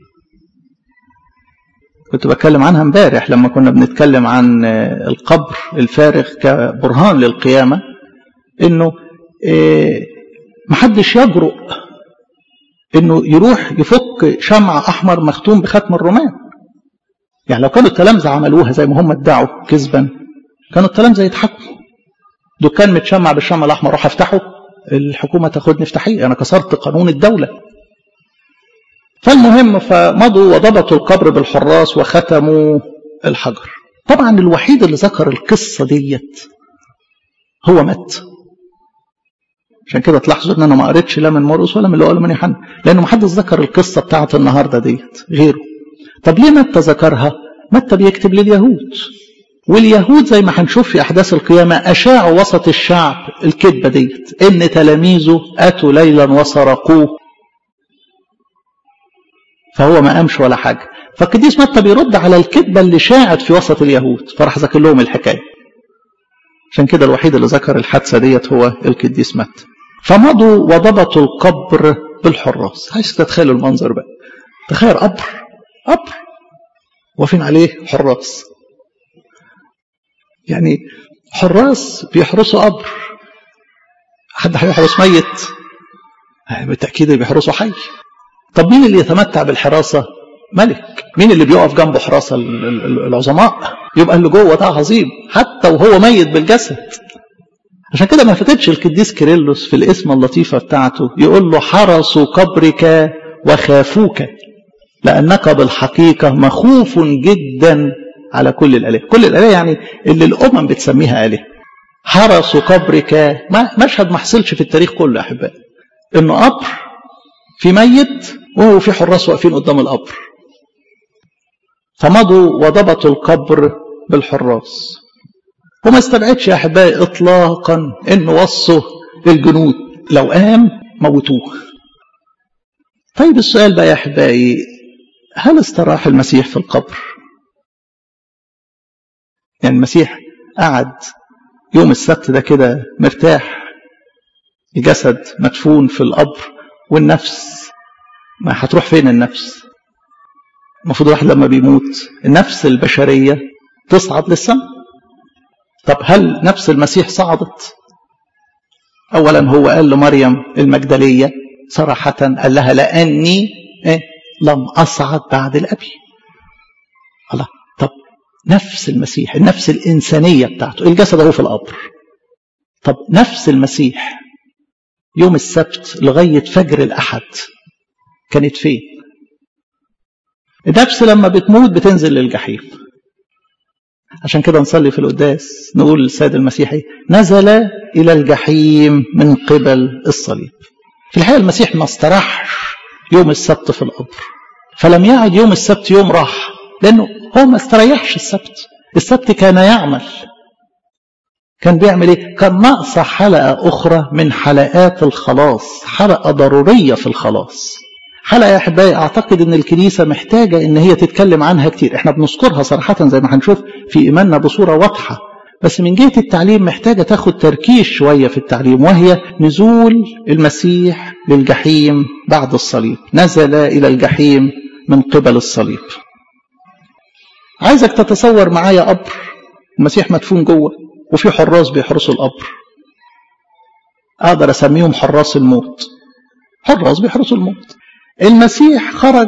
كنت بتكلم عنها امبارح لما كنا بنتكلم عن القبر الفارغ كبرهان للقيامة انه محدش يجرؤ انه يروح يفك شمع احمر مختوم بختم الرومان يعني لو كانوا التلامذة عملوها زي ما هم ادعوا كذبا كانوا التلامذة يتحكموا دكان متشمع بالشمع الاحمر روح افتحه الحكومة تاخدني في تحقيق انا كسرت قانون الدولة فالمهم فمضوا وضبطوا القبر بالحراس وختموا الحجر طبعا الوحيد اللي ذكر القصة ديت هو مات عشان كده تلاحظوا ان انا ما قريتش لا من مرقس ولا من اللي قاله من يوحنا لانه ما حدش ذكر القصه بتاعت النهارده ديت غيره طب ليه متى ذكرها متى بيكتب لليهود واليهود زي ما هنشوف في احداث القيامه اشاعوا وسط الشعب الكذبه ديت ان تلاميذه اتوا ليلا وسرقوه فهو ما قامش ولا حاجه فالقديس متى بيرد على الكذبه اللي شاعت في وسط اليهود فراح ذاكر لهم الحكايه عشان كده الوحيد اللي ذكر الحادثه ديت هو القديس متى فمضوا وضبطوا القبر بالحراس عايز تتخيلوا المنظر بقى تخيل قبر قبر واقفين عليه حراس يعني حراس بيحرسوا قبر حد هيحرس ميت بالتأكيد بيحرسوا حي طب مين اللي يتمتع بالحراسة ملك مين اللي بيقف جنبه حراسة العظماء يبقى اللي جوه ده عظيم حتى وهو ميت بالجسد عشان كده ما فاتتش القديس كيرلس في الاسم اللطيفة بتاعته يقول له حرسوا قبرك وخافوك لأنك بالحقيقة مخوف جدا على كل الآلهة كل الآلهة يعني اللي الأمم بتسميها آلهة حرسوا قبرك ما مشهد ما حصلش في التاريخ كله يا أحبائي إنه قبر في ميت وهو في حراس واقفين قدام القبر فمضوا وضبطوا القبر بالحراس وما استبعدش يا احبائي اطلاقا انه وصوا الجنود لو قام موتوه طيب السؤال بقى يا احبائي هل استراح المسيح في القبر يعني المسيح قعد يوم السبت ده كده مرتاح الجسد مدفون في القبر والنفس ما هتروح فين النفس المفروض الواحد لما بيموت النفس البشرية تصعد للسماء طب هل نفس المسيح صعدت اولا هو قال لمريم المجدلية صراحة قال لها لأني إيه؟ لم أصعد بعد الأبي الله طب نفس المسيح النفس الإنسانية بتاعته الجسد هو في القبر طب نفس المسيح يوم السبت لغاية فجر الأحد كانت فين النفس لما بتموت بتنزل للجحيم عشان كده نصلي في القداس نقول للسيد المسيحي نزل إلى الجحيم من قبل الصليب في الحقيقة المسيح ما استراحش يوم السبت في القبر فلم يعد يوم السبت يوم راحة لأنه هو ما استريحش السبت السبت كان يعمل كان بيعمل ايه كان ناقصة حلقة أخرى من حلقات الخلاص حلقة ضرورية في الخلاص حلقة يا أحبائي أعتقد أن الكنيسة محتاجة أن هي تتكلم عنها كتير إحنا بنذكرها صراحة زي ما هنشوف في إيماننا بصورة واضحة بس من جهة التعليم محتاجة تاخد تركيز شوية في التعليم وهي نزول المسيح للجحيم بعد الصليب نزل إلى الجحيم من قبل الصليب عايزك تتصور معايا قبر المسيح مدفون جوه وفي حراس بيحرسوا القبر أقدر أسميهم حراس الموت حراس بيحرسوا الموت المسيح خرج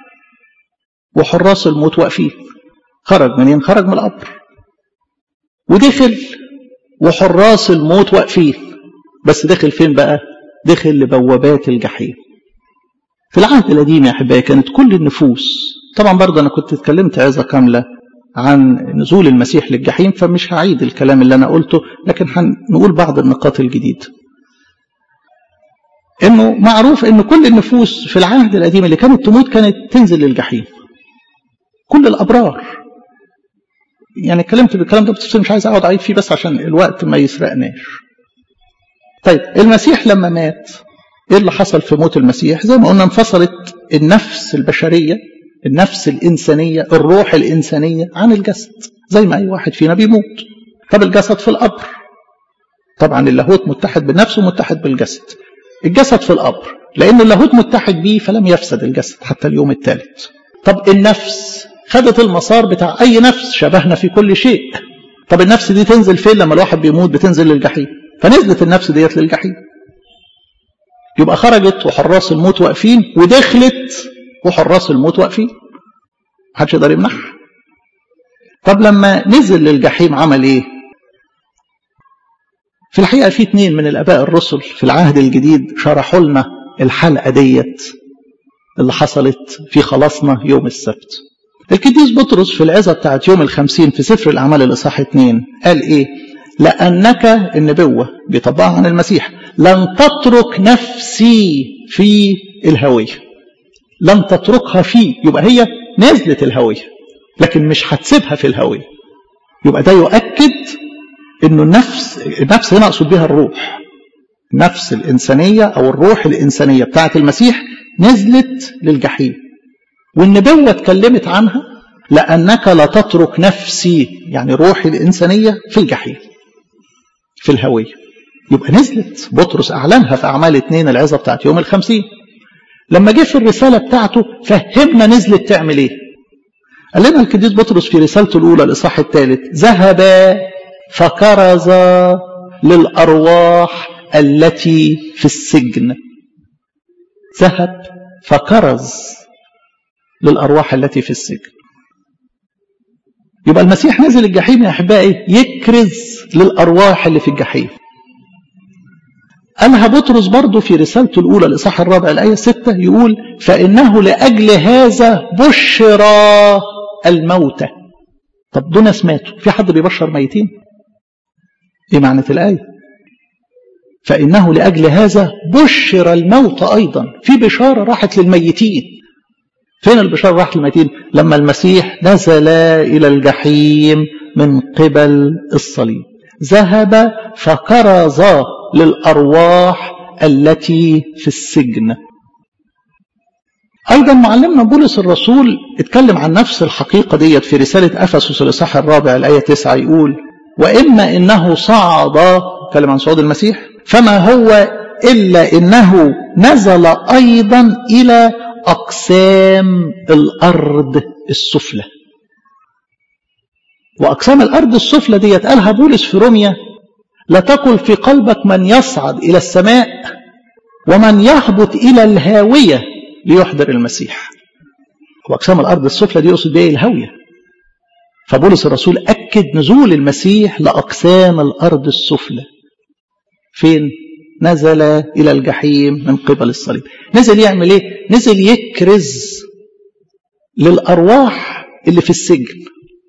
وحراس الموت واقفين خرج منين خرج من القبر ودخل وحراس الموت واقفين بس دخل فين بقى دخل لبوابات الجحيم في العهد القديم يا احبائي كانت كل النفوس طبعا برضه انا كنت اتكلمت عظه كامله عن نزول المسيح للجحيم فمش هعيد الكلام اللي انا قلته لكن هنقول بعض النقاط الجديده انه معروف ان كل النفوس في العهد القديم اللي كانت تموت كانت تنزل للجحيم كل الابرار يعني اتكلمت بالكلام ده بس مش عايز اقعد اعيد فيه بس عشان الوقت ما يسرقناش طيب المسيح لما مات ايه اللي حصل في موت المسيح زي ما قلنا انفصلت النفس البشريه النفس الانسانيه الروح الانسانيه عن الجسد زي ما اي واحد فينا بيموت طب الجسد في القبر طبعا اللاهوت متحد بالنفس ومتحد بالجسد الجسد في القبر لان اللاهوت متحد بيه فلم يفسد الجسد حتى اليوم الثالث طب النفس خدت المسار بتاع اي نفس شبهنا في كل شيء طب النفس دي تنزل فين لما الواحد بيموت بتنزل للجحيم فنزلت النفس ديت للجحيم يبقى خرجت وحراس الموت واقفين ودخلت وحراس الموت واقفين محدش يقدر يمنعها طب لما نزل للجحيم عمل ايه في الحقيقه في اتنين من الاباء الرسل في العهد الجديد شرحوا لنا الحلقه ديت اللي حصلت في خلاصنا يوم السبت القديس بطرس في العظة بتاعت يوم الخمسين في سفر الأعمال الإصحاح اتنين قال إيه لأنك النبوة بيطبقها عن المسيح لن تترك نفسي في الهوية لن تتركها فيه يبقى هي نزلت الهوية لكن مش هتسيبها في الهوية يبقى ده يؤكد انه النفس النفس هنا اقصد بها الروح النفس الانسانيه او الروح الانسانيه بتاعت المسيح نزلت للجحيم والنبوة اتكلمت عنها لأنك لا تترك نفسي يعني روحي الإنسانية في الجحيم في الهوية يبقى نزلت بطرس أعلنها في أعمال اتنين العظة بتاعت يوم الخمسين لما جه في الرسالة بتاعته فهمنا نزلت تعمل ايه قال لنا القديس بطرس في رسالته الأولى الإصحاح الثالث ذهب فكرز للأرواح التي في السجن ذهب فكرز للأرواح التي في السجن يبقى المسيح نزل الجحيم يا أحبائي يكرز للأرواح اللي في الجحيم قالها بطرس برضه في رسالته الأولى الإصحاح الرابع الآية 6 يقول فإنه لأجل هذا بشر الموتى طب دول ناس ماتوا في حد بيبشر ميتين ايه معنى الآية فإنه لأجل هذا بشر الموتى أيضا في بشارة راحت للميتين فين البشارة راحت للميتين لما المسيح نزل إلى الجحيم من قبل الصليب ذهب فكرز للأرواح التي في السجن أيضا معلمنا بولس الرسول اتكلم عن نفس الحقيقة ديت في رسالة أفسس الإصحاح الرابع الآية 9 يقول وإما إنه صعد اتكلم عن صعود المسيح فما هو إلا إنه نزل أيضا إلى أقسام الأرض السفلى وأقسام الأرض السفلى ديت قالها بولس في روميا لا تقل في قلبك من يصعد إلى السماء ومن يهبط إلى الهاوية ليحضر المسيح وأقسام الأرض السفلى دي يقصد بها الهاوية فبولس الرسول أكد نزول المسيح لأقسام الأرض السفلى فين؟ نزل إلى الجحيم من قبل الصليب نزل يعمل إيه؟ نزل يكرز للأرواح اللي في السجن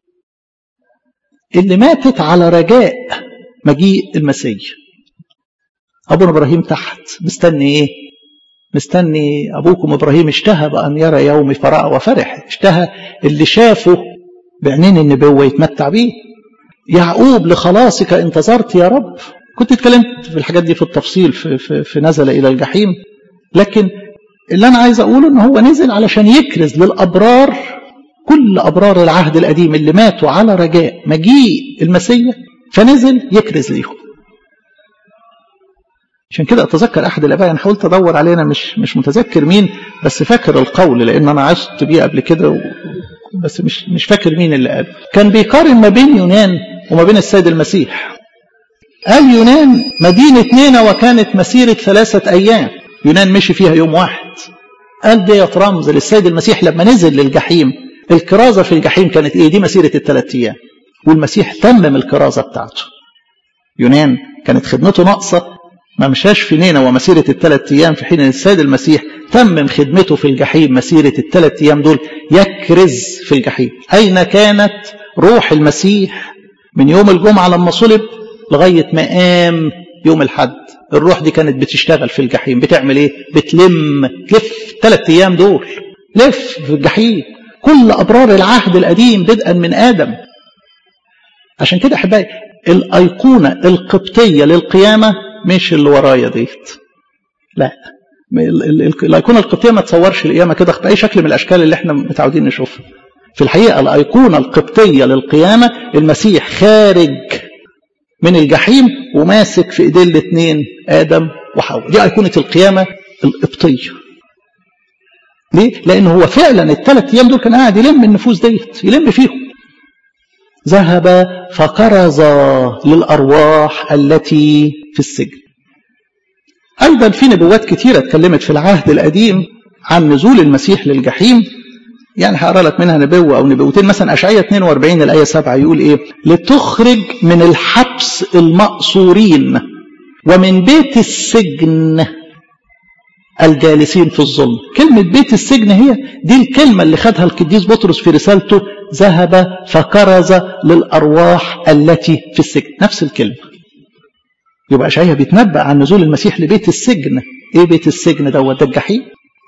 اللي ماتت على رجاء مجيء المسيح أبونا إبراهيم تحت مستني إيه؟ مستني أبوكم إبراهيم اشتهى بأن يرى يومي فرأى وفرح اشتهى اللي شافه بعينين النبوة يتمتع بيه يعقوب لخلاصك انتظرت يا رب كنت اتكلمت في الحاجات دي في التفصيل في, في, في نزل إلى الجحيم لكن اللي أنا عايز أقوله إن هو نزل علشان يكرز للأبرار كل أبرار العهد القديم اللي ماتوا على رجاء مجيء المسيح فنزل يكرز ليهم عشان كده اتذكر احد الاباء انا حاولت ادور علينا مش مش متذكر مين بس فاكر القول لان انا عشت بيه قبل كده و... بس مش مش فاكر مين اللي قال كان بيقارن ما بين يونان وما بين السيد المسيح قال يونان مدينة نينوى وكانت مسيرة ثلاثة أيام يونان مشي فيها يوم واحد قال ديت رمز للسيد المسيح لما نزل للجحيم الكرازة في الجحيم كانت إيه دي مسيرة الثلاث أيام والمسيح تمم الكرازة بتاعته يونان كانت خدمته ناقصة ما مشاش في نينوى ومسيرة الثلاث أيام في حين السيد المسيح تمم خدمته في الجحيم مسيرة الثلاث أيام دول يكرز في الجحيم أين كانت روح المسيح من يوم الجمعة لما صلب لغاية ما قام يوم الحد الروح دي كانت بتشتغل في الجحيم بتعمل ايه بتلم تلف ثلاث ايام دول لف في الجحيم كل ابرار العهد القديم بدءا من ادم عشان كده احبائي الايقونه القبطيه للقيامه مش اللي ورايا ديت لا الايقونه القبطيه ما تصورش القيامه كده باي شكل من الاشكال اللي احنا متعودين نشوفها في الحقيقه الايقونه القبطيه للقيامه المسيح خارج من الجحيم وماسك في ايديه الاثنين ادم وحواء دي ايقونه القيامه القبطيه ليه لان هو فعلا الثلاث ايام دول كان قاعد يلم النفوس ديت يلم فيهم ذهب فكرز للارواح التي في السجن ايضا في نبوات كثيره اتكلمت في العهد القديم عن نزول المسيح للجحيم يعني هقرا لك منها نبوه او نبوتين مثلا اشعياء 42 الايه 7 يقول ايه لتخرج من الحبس المأسورين ومن بيت السجن الجالسين في الظلم كلمة بيت السجن هي دي الكلمة اللي خدها القديس بطرس في رسالته ذهب فكرز للأرواح التي في السجن نفس الكلمة يبقى أشعياء بيتنبأ عن نزول المسيح لبيت السجن ايه بيت السجن دوت ده الجحيم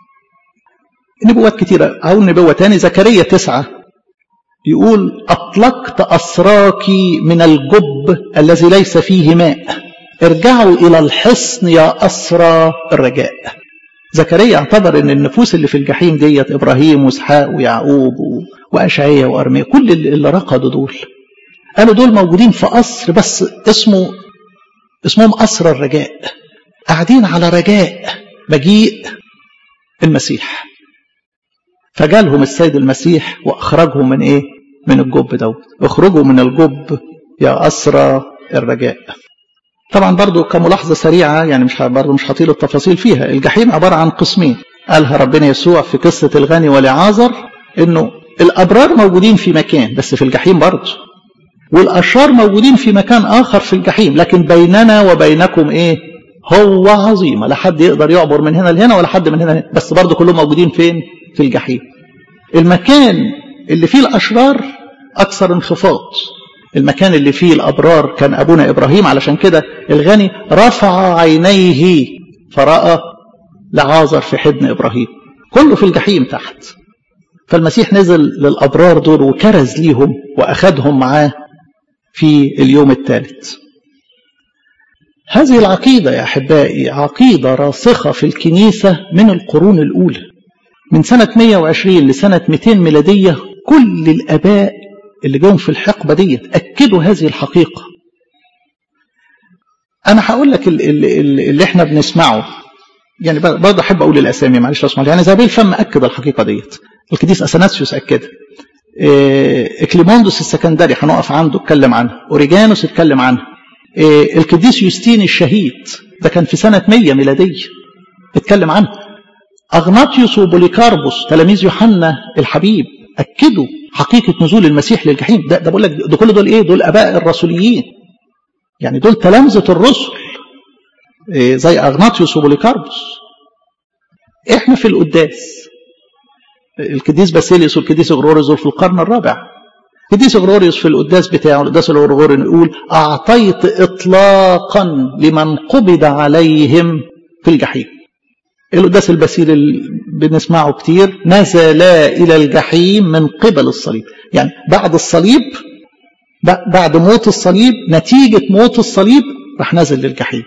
نبوات كتيرة أو نبوة تاني زكريا تسعة يقول أطلقت أسراك من الجب الذي ليس فيه ماء ارجعوا إلى الحصن يا أسرى الرجاء زكريا اعتبر ان النفوس اللي في الجحيم ديت ابراهيم واسحاق ويعقوب واشعيا وارميا كل اللي رقدوا دول قالوا دول موجودين في قصر بس اسمه اسمهم قصر الرجاء قاعدين على رجاء مجيء المسيح فجالهم السيد المسيح واخرجهم من ايه من الجب دوت اخرجوا من الجب يا اسرى الرجاء طبعا برضو كملاحظة سريعة يعني مش برضو مش هطيل التفاصيل فيها الجحيم عبارة عن قسمين قالها ربنا يسوع في قصة الغني والعازر انه الابرار موجودين في مكان بس في الجحيم برضو والاشرار موجودين في مكان اخر في الجحيم لكن بيننا وبينكم ايه هو عظيمة لا حد يقدر يعبر من هنا لهنا ولا حد من هنا لهنا بس برضو كلهم موجودين فين في الجحيم المكان اللي فيه الاشرار اكثر انخفاض المكان اللي فيه الأبرار كان أبونا إبراهيم علشان كده الغني رفع عينيه فرأى لعازر في حضن إبراهيم كله في الجحيم تحت فالمسيح نزل للأبرار دول وكرز ليهم وأخدهم معاه في اليوم الثالث هذه العقيدة يا أحبائي عقيدة راسخة في الكنيسة من القرون الأولى من سنة 120 لسنة 200 ميلادية كل الآباء اللي جاهم في الحقبة دي أكدوا هذه الحقيقة أنا هقول لك اللي, اللي احنا بنسمعه يعني برضه أحب أقول الأسامي معلش اسمع يعني زابيل فم أكد الحقيقة ديت القديس أثناسيوس أكدها إيه إكليموندوس السكندري هنقف عنده اتكلم عنه أوريجانوس اتكلم عنه إيه القديس يوستين الشهيد ده كان في سنة 100 ميلادية اتكلم عنه أغناطيوس وبوليكاربوس تلاميذ يوحنا الحبيب أكدوا حقيقة نزول المسيح للجحيم ده, ده بقول لك ده كل دول إيه دول أباء الرسوليين يعني دول تلامذة الرسل إيه زي أغناطيوس وبوليكاربوس إحنا في القداس القديس باسيليوس والقديس غروريوس في القرن الرابع القديس غروريوس في القداس بتاعه القداس الغرغوري يقول أعطيت إطلاقا لمن قبض عليهم في الجحيم القداس البسيل اللي بنسمعه كتير نزل إلى الجحيم من قبل الصليب يعني بعد الصليب بعد موت الصليب نتيجة موت الصليب راح نزل للجحيم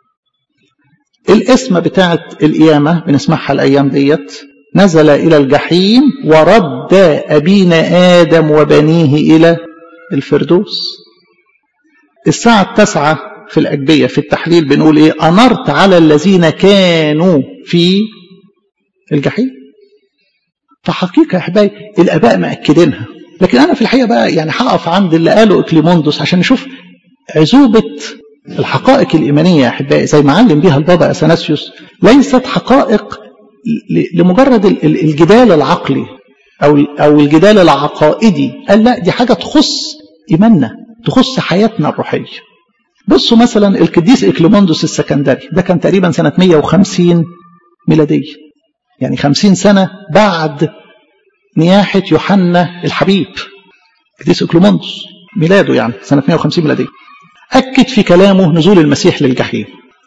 الاسم بتاعت القيامة بنسمعها الأيام ديت نزل إلى الجحيم ورد أبينا آدم وبنيه إلى الفردوس الساعة التاسعة في الأجبية في التحليل بنقول إيه أنرت على الذين كانوا في الجحيم فحقيقة يا أحبائي الآباء مأكدينها لكن أنا في الحقيقة بقى يعني هقف عند اللي قاله إكليموندوس عشان نشوف عزوبة الحقائق الإيمانية يا أحبائي زي ما علم بيها البابا أثناسيوس ليست حقائق لمجرد الجدال العقلي أو أو الجدال العقائدي قال لا دي حاجة تخص إيماننا تخص حياتنا الروحية بصوا مثلا القديس إكليموندوس السكندري ده كان تقريبا سنة 150 ميلادية يعني 50 سنة بعد نياحة يوحنا الحبيب القديس إكليموندوس ميلاده يعني سنة 150 ميلادية أكد في كلامه نزول المسيح للجحيم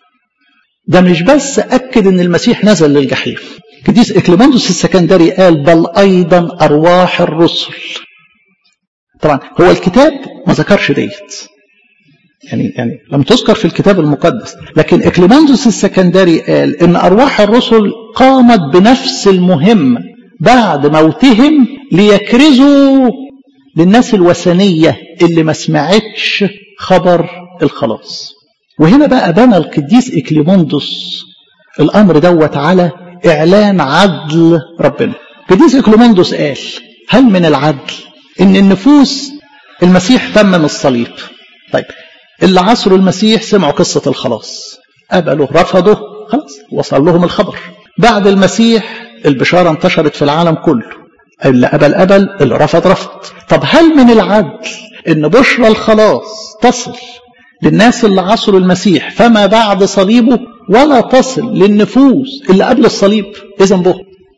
ده مش بس أكد أن المسيح نزل للجحيم قديس إكليماندوس السكندري قال بل أيضا أرواح الرسل طبعا هو الكتاب ما ذكرش ديت يعني يعني لم تذكر في الكتاب المقدس لكن إكليماندوس السكندري قال إن أرواح الرسل قامت بنفس المهمة بعد موتهم ليكرزوا للناس الوثنية اللي ما سمعتش خبر الخلاص وهنا بقى بنى القديس إكليموندوس الأمر دوت على إعلان عدل ربنا القديس إكليموندوس قال هل من العدل إن النفوس المسيح تمم الصليب طيب اللي عصروا المسيح سمعوا قصة الخلاص قبلوا رفضوا خلاص وصل لهم الخبر بعد المسيح البشارة انتشرت في العالم كله اللي قبل قبل اللي رفض رفض طب هل من العدل ان بشرى الخلاص تصل للناس اللي عصروا المسيح فما بعد صليبه ولا تصل للنفوس اللي قبل الصليب اذا به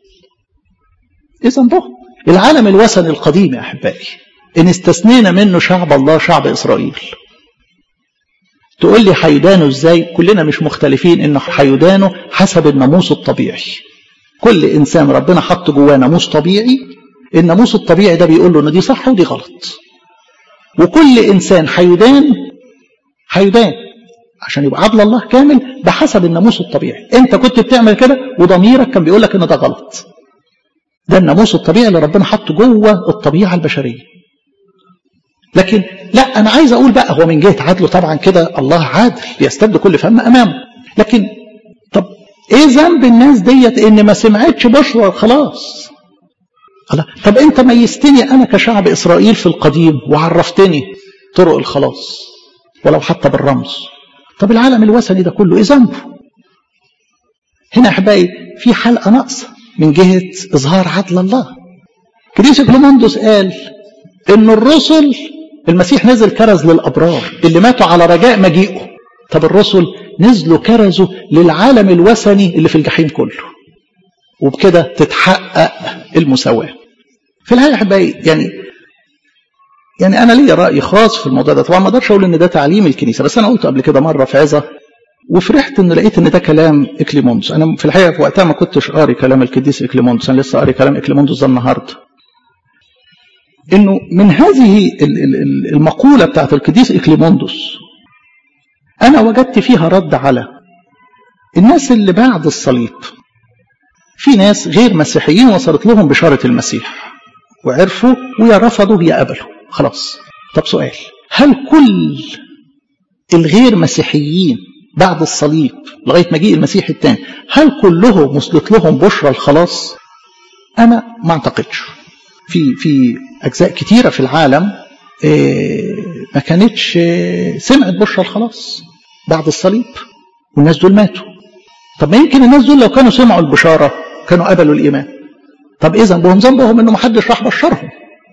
اذا به العالم الوثني القديم يا احبائي ان استثنينا منه شعب الله شعب اسرائيل تقول لي حيدانه ازاي كلنا مش مختلفين انه حيدانه حسب الناموس الطبيعي كل انسان ربنا حط جواه ناموس طبيعي الناموس الطبيعي ده بيقول له ان دي صح ودي غلط وكل انسان حيدان حيدان عشان يبقى عدل الله كامل بحسب الناموس الطبيعي انت كنت بتعمل كده وضميرك كان بيقول لك ان ده غلط ده الناموس الطبيعي اللي ربنا حطه جوه الطبيعه البشريه لكن لا انا عايز اقول بقى هو من جهه عدله طبعا كده الله عادل يستبدل كل فم امامه لكن طب ايه ذنب الناس ديت ان ما سمعتش بشرى خلاص الله طب انت ميزتني انا كشعب اسرائيل في القديم وعرفتني طرق الخلاص ولو حتى بالرمز طب العالم الوثني ده كله ايه ذنبه هنا احبائي في حلقه ناقصه من جهه اظهار عدل الله كريس كلوموندوس قال ان الرسل المسيح نزل كرز للابرار اللي ماتوا على رجاء مجيئه طب الرسل نزلوا كرزوا للعالم الوثني اللي في الجحيم كله وبكده تتحقق المساواة في الحقيقة أحبائي يعني يعني أنا ليا رأي خاص في الموضوع ده طبعا ما أقدرش أقول إن ده تعليم الكنيسة بس أنا قلته قبل كده مرة في عظة وفرحت إن لقيت إن ده كلام إكليموندوس أنا في الحقيقة في وقتها ما كنتش قاري كلام القديس إكليموندوس أنا لسه قاري كلام إكليموندوس ده النهاردة إنه من هذه المقولة بتاعت القديس إكليموندوس أنا وجدت فيها رد على الناس اللي بعد الصليب في ناس غير مسيحيين وصلت لهم بشارة المسيح وعرفوا ويا رفضوا يا قبلوا خلاص طب سؤال هل كل الغير مسيحيين بعد الصليب لغاية مجيء المسيح الثاني هل كلهم وصلت لهم بشرى الخلاص أنا ما أعتقدش في في أجزاء كتيرة في العالم ما كانتش سمعت بشرى الخلاص بعد الصليب والناس دول ماتوا طب ما يمكن الناس دول لو كانوا سمعوا البشارة كانوا قبلوا الإيمان طب إيه ذنبهم ذنبهم إنه محدش راح بشرهم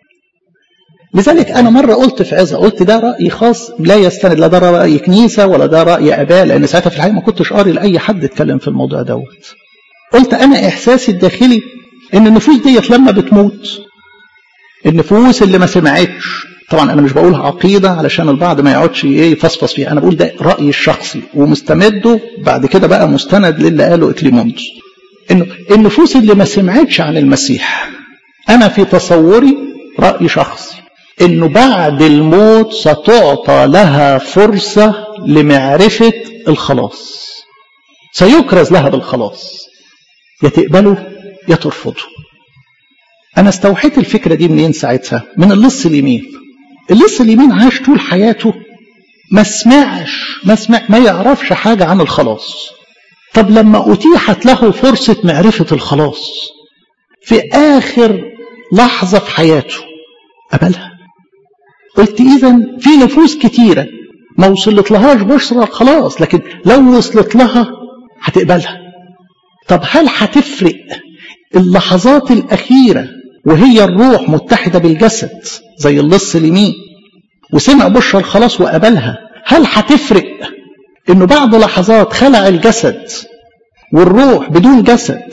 لذلك أنا مرة قلت في عظة قلت ده رأي خاص لا يستند لا ده رأي كنيسة ولا ده رأي أباء لأن ساعتها في الحقيقة ما كنتش قاري لأي حد اتكلم في الموضوع دوت قلت أنا إحساسي الداخلي إن النفوس ديت لما بتموت النفوس اللي ما سمعتش طبعا انا مش بقول عقيده علشان البعض ما يقعدش ايه يفصفص فيها انا بقول ده رايي الشخصي ومستمده بعد كده بقى مستند للي قاله اكليموندوس انه النفوس اللي ما سمعتش عن المسيح انا في تصوري راي شخصي انه بعد الموت ستعطى لها فرصه لمعرفه الخلاص سيكرز لها بالخلاص يا تقبله يا ترفضه انا استوحيت الفكره دي منين ساعتها من اللص اليمين اللص اليمين عاش طول حياته ما سمعش ما سمع ما يعرفش حاجة عن الخلاص طب لما أتيحت له فرصة معرفة الخلاص في آخر لحظة في حياته قبلها قلت إذا في نفوس كتيرة ما وصلت لهاش بشرى الخلاص لكن لو وصلت لها هتقبلها طب هل هتفرق اللحظات الأخيرة وهي الروح متحدة بالجسد زي اللص اليمين وسمع بشرى الخلاص وقبلها هل هتفرق انه بعد لحظات خلع الجسد والروح بدون جسد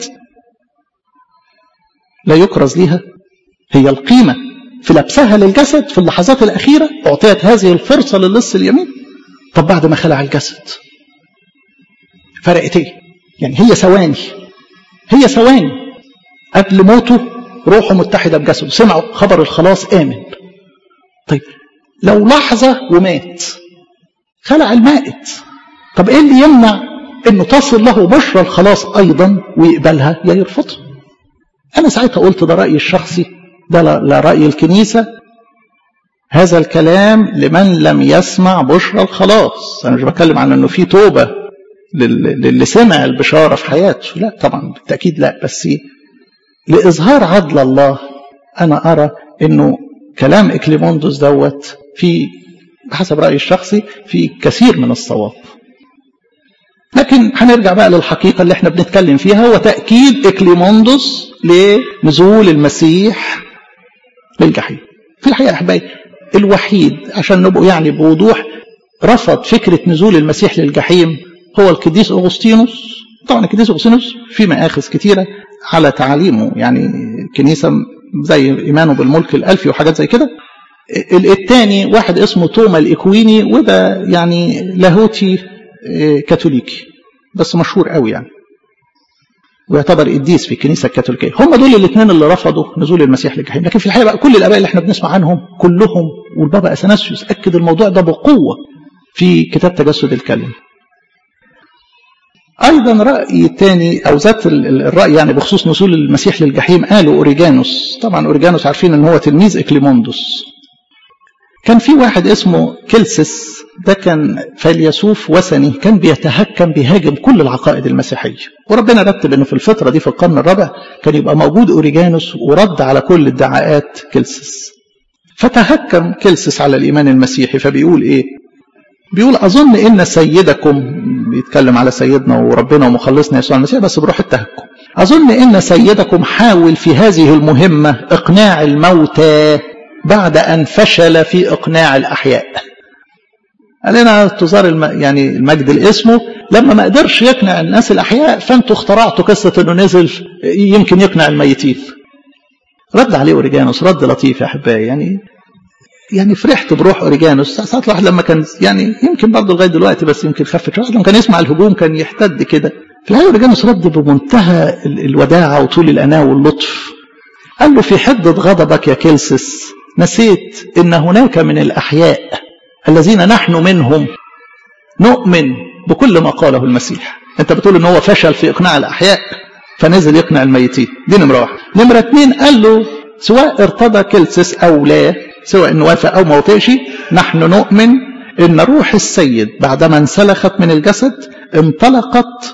لا يكرز ليها هي القيمة في لبسها للجسد في اللحظات الأخيرة أعطيت هذه الفرصة للص اليمين طب بعد ما خلع الجسد فرقت ايه يعني هي ثواني هي ثواني قبل موته روحه متحدة بجسده سمعوا خبر الخلاص آمن طيب لو لحظة ومات خلع المائت طب ايه اللي يمنع انه تصل له بشرى الخلاص ايضا ويقبلها يا يرفضها انا ساعتها قلت ده رأيي الشخصي ده لا رأي الكنيسة هذا الكلام لمن لم يسمع بشرى الخلاص انا مش بتكلم عن انه في توبة للي سمع البشارة في حياته لا طبعا بالتأكيد لا بس لإظهار عدل الله أنا أرى أنه كلام إكليموندوس دوت في بحسب رأيي الشخصي في كثير من الصواب لكن هنرجع بقى للحقيقة اللي احنا بنتكلم فيها هو تأكيد إكليموندوس لنزول المسيح للجحيم في الحقيقة أحبائي الوحيد عشان نبقوا يعني بوضوح رفض فكرة نزول المسيح للجحيم هو القديس أغسطينوس طبعا القديس أغسطينوس في مآخذ كتيرة على تعاليمه يعني كنيسة زي إيمانه بالملك الألفي وحاجات زي كده الثاني واحد اسمه توما الإكويني وده يعني لاهوتي كاثوليكي بس مشهور قوي يعني ويعتبر قديس في الكنيسه الكاثوليكيه هم دول الاثنين اللي رفضوا نزول المسيح للجحيم لكن في الحقيقه بقى كل الاباء اللي احنا بنسمع عنهم كلهم والبابا اثناسيوس اكد الموضوع ده بقوه في كتاب تجسد الكلمه ايضا راي تاني او ذات الراي يعني بخصوص نزول المسيح للجحيم قالوا اوريجانوس طبعا اوريجانوس عارفين ان هو تلميذ اكليموندوس كان في واحد اسمه كيلسس ده كان فيلسوف وثني كان بيتهكم بيهاجم كل العقائد المسيحيه وربنا رتب انه في الفتره دي في القرن الرابع كان يبقى موجود اوريجانوس ورد على كل ادعاءات كيلسس فتهكم كيلسس على الايمان المسيحي فبيقول ايه بيقول اظن ان سيدكم بيتكلم على سيدنا وربنا ومخلصنا يسوع المسيح بس بروح التهكم اظن ان سيدكم حاول في هذه المهمه اقناع الموتى بعد أن فشل في إقناع الأحياء قال لنا تزار الم... يعني المجد الاسمه لما ما قدرش يقنع الناس الأحياء فأنتوا اخترعتوا قصة أنه نزل يمكن يقنع الميتين رد عليه أوريجانوس رد لطيف يا أحبائي يعني يعني فرحت بروح أوريجانوس ساعات الواحد لما كان يعني يمكن برضه لغاية دلوقتي بس يمكن خفت شوية لما كان يسمع الهجوم كان يحتد كده في الحقيقة أوريجانوس رد بمنتهى الوداعة وطول الأناة واللطف قال له في حدة غضبك يا كيلسس نسيت ان هناك من الاحياء الذين نحن منهم نؤمن بكل ما قاله المسيح انت بتقول ان هو فشل في اقناع الاحياء فنزل يقنع الميتين دي نمره واحد نمره اتنين قال له سواء ارتضى كلسس او لا سواء انه وافق او ما وافقش نحن نؤمن ان روح السيد بعدما انسلخت من الجسد انطلقت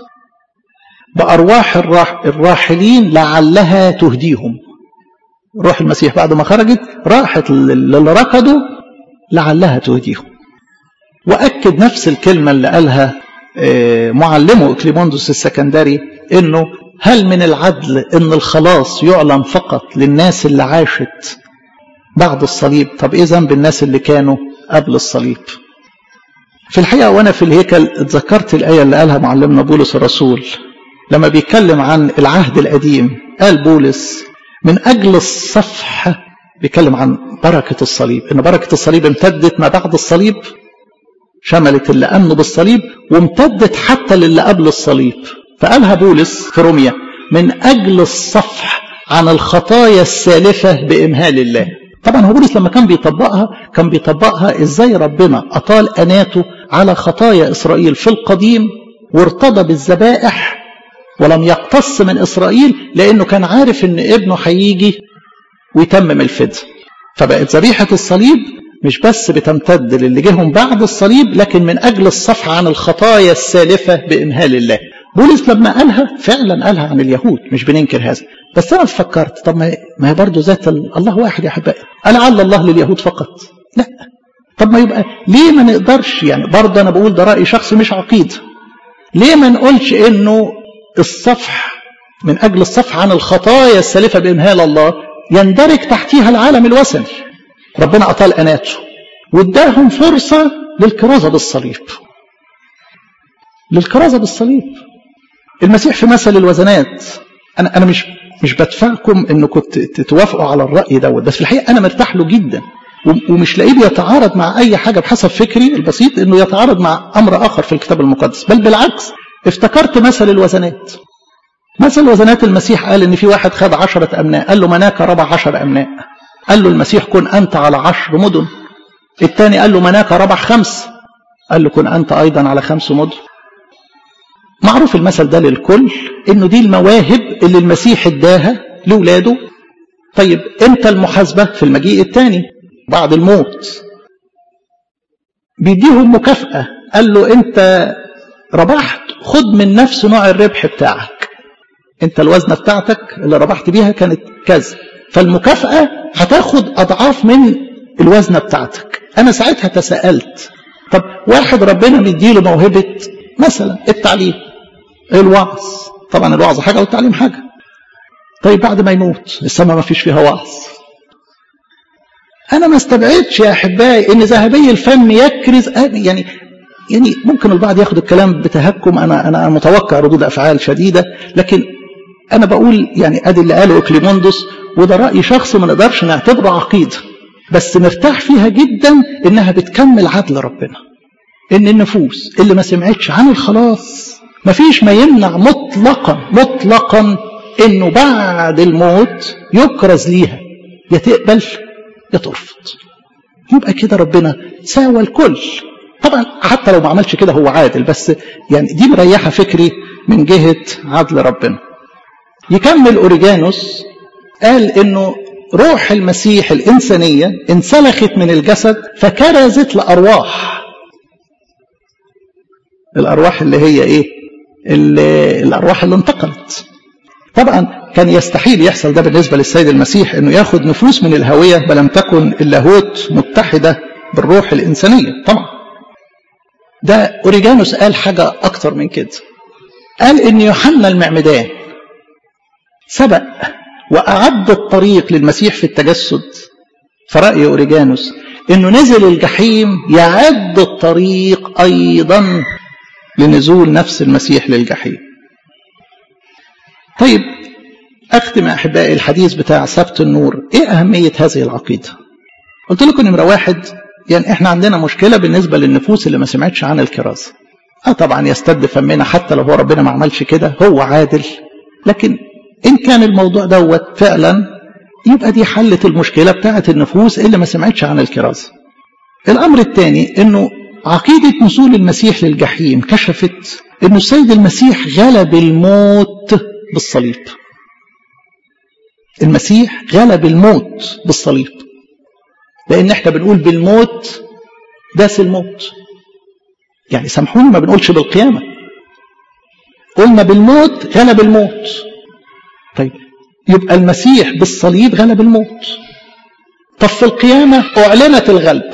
بارواح الراحلين لعلها تهديهم روح المسيح بعد ما خرجت راحت للي ركضوا لعلها تهديهم وأكد نفس الكلمة اللي قالها معلمه إكليموندوس السكندري إنه هل من العدل إن الخلاص يعلن فقط للناس اللي عاشت بعد الصليب طب إيه ذنب الناس اللي كانوا قبل الصليب في الحقيقة وأنا في الهيكل اتذكرت الآية اللي قالها معلمنا بولس الرسول لما بيتكلم عن العهد القديم قال بولس من أجل الصفح بيتكلم عن بركة الصليب إن بركة الصليب امتدت ما بعد الصليب شملت اللي أمنوا بالصليب وامتدت حتى للي قبل الصليب فقالها بولس في روميا من أجل الصفح عن الخطايا السالفة بإمهال الله طبعا هو بولس لما كان بيطبقها كان بيطبقها ازاي ربنا أطال أناته على خطايا إسرائيل في القديم وارتضى بالذبائح ولم يقتص من إسرائيل لأنه كان عارف أن ابنه هيجي ويتمم الفداء فبقت ذبيحة الصليب مش بس بتمتد للي جيهم بعد الصليب لكن من أجل الصفح عن الخطايا السالفة بإمهال الله بولس لما قالها فعلا قالها عن اليهود مش بننكر هذا بس أنا فكرت طب ما هي برضه ذات الله واحد يا أحبائي ألعل الله لليهود فقط لا طب ما يبقى ليه ما نقدرش يعني برضه أنا بقول ده رأي شخصي مش عقيدة ليه ما نقولش إنه الصفح من أجل الصفح عن الخطايا السالفة بإمهال الله يندرج تحتيها العالم الوثني ربنا أطال أناته واداهم فرصة للكرازة بالصليب للكرازة بالصليب المسيح في مثل الوزنات أنا أنا مش مش بدفعكم إنكم توافقوا على الرأي دوت بس في الحقيقة أنا مرتاح له جدا ومش لاقيه بيتعارض مع اي حاجه بحسب فكري البسيط انه يتعارض مع امر اخر في الكتاب المقدس بل بالعكس افتكرت مثل الوزنات مثل الوزنات المسيح قال ان في واحد خد عشرة امناء قال له مناك ربع عشر امناء قال له المسيح كن انت على عشر مدن الثاني قال له مناك ربع خمس قال له كن انت ايضا على خمس مدن معروف المثل ده للكل انه دي المواهب اللي المسيح اداها لاولاده طيب امتى المحاسبه في المجيء الثاني بعد الموت بيديهم مكافاه قال له انت ربحت خد من نفس نوع الربح بتاعك انت الوزنه بتاعتك اللي ربحت بيها كانت كذا فالمكافاه هتاخد اضعاف من الوزنه بتاعتك انا ساعتها تساءلت طب واحد ربنا مديله موهبه مثلا التعليم الوعظ طبعا الوعظ حاجه والتعليم حاجه طيب بعد ما يموت السماء ما فيش فيها وعظ انا ما استبعدش يا احبائي ان ذهبي الفم يكرز يعني يعني ممكن البعض ياخد الكلام بتهكم انا انا متوقع ردود افعال شديده لكن انا بقول يعني ادي اللي قاله اكليموندوس وده راي شخصي ما نقدرش نعتبره عقيده بس مرتاح فيها جدا انها بتكمل عدل ربنا ان النفوس اللي ما سمعتش عن الخلاص ما فيش ما يمنع مطلقا مطلقا انه بعد الموت يكرز ليها يا تقبل يا ترفض يبقى كده ربنا ساوى الكل طبعا حتى لو ما عملش كده هو عادل بس يعني دي مريحه فكري من جهه عدل ربنا يكمل اوريجانوس قال انه روح المسيح الانسانيه انسلخت من الجسد فكرزت لارواح الارواح اللي هي ايه اللي الارواح اللي انتقلت طبعا كان يستحيل يحصل ده بالنسبه للسيد المسيح انه ياخد نفوس من الهويه بل لم تكن اللاهوت متحده بالروح الانسانيه طبعا ده اوريجانوس قال حاجه اكتر من كده قال ان يوحنا المعمدان سبق واعد الطريق للمسيح في التجسد فرأي اوريجانوس انه نزل الجحيم يعد الطريق ايضا لنزول نفس المسيح للجحيم طيب أختم أحبائي الحديث بتاع سبت النور إيه أهمية هذه العقيدة قلت لكم نمرة واحد يعني إحنا عندنا مشكلة بالنسبة للنفوس اللي ما سمعتش عن الكرازة آه طبعا يستد فمنا حتى لو هو ربنا ما عملش كده هو عادل لكن إن كان الموضوع دوت فعلا يبقى دي حلت المشكلة بتاعت النفوس اللي ما سمعتش عن الكرازة الأمر الثاني إنه عقيدة نزول المسيح للجحيم كشفت إنه السيد المسيح غلب الموت بالصليب المسيح غلب الموت بالصليب لان احنا بنقول بالموت داس الموت يعني سامحوني ما بنقولش بالقيامه قلنا بالموت غلب الموت طيب يبقى المسيح بالصليب غلب الموت طب في القيامه اعلنت الغلب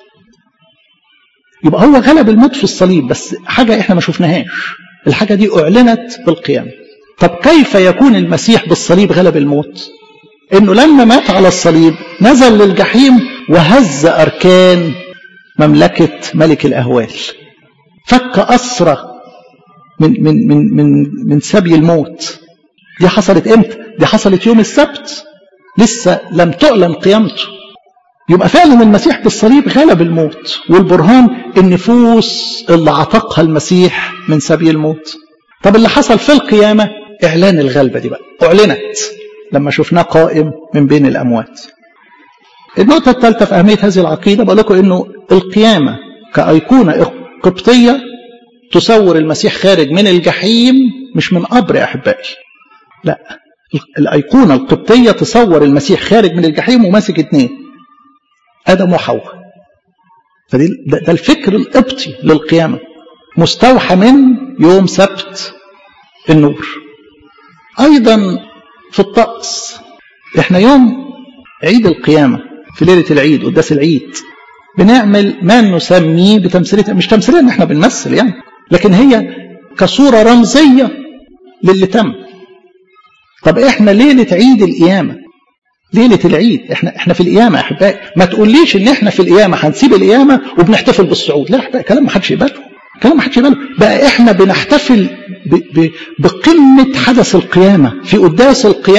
يبقى هو غلب الموت في الصليب بس حاجه احنا ما شفناهاش الحاجه دي اعلنت بالقيامه طب كيف يكون المسيح بالصليب غلب الموت انه لما مات على الصليب نزل للجحيم وهز اركان مملكه ملك الاهوال فك اسرى من من من من من سبي الموت دي حصلت امتى دي حصلت يوم السبت لسه لم تعلن قيامته يبقى فعلا المسيح بالصليب غلب الموت والبرهان النفوس اللي عتقها المسيح من سبي الموت طب اللي حصل في القيامه إعلان الغلبة دي بقى أعلنت لما شفناه قائم من بين الأموات النقطة الثالثة في أهمية هذه العقيدة بقول لكم إنه القيامة كأيقونة قبطية تصور المسيح خارج من الجحيم مش من قبر يا أحبائي لا الأيقونة القبطية تصور المسيح خارج من الجحيم وماسك اتنين آدم وحواء فدي ده, ده الفكر القبطي للقيامة مستوحى من يوم سبت النور أيضا في الطقس احنا يوم عيد القيامة في ليلة العيد قداس العيد بنعمل ما نسميه بتمثيلية مش تمثيلية ان احنا بنمثل يعني لكن هي كصورة رمزية للي تم طب احنا ليلة عيد القيامة ليلة العيد احنا احنا في القيامة يا احبائي ما تقوليش ان احنا في القيامة هنسيب القيامة وبنحتفل بالصعود لا احبائي كلام ما حدش يقبله كلام ما حدش يقبله بقى احنا بنحتفل ب ب بقمة حدث القيامة في قداس القيامة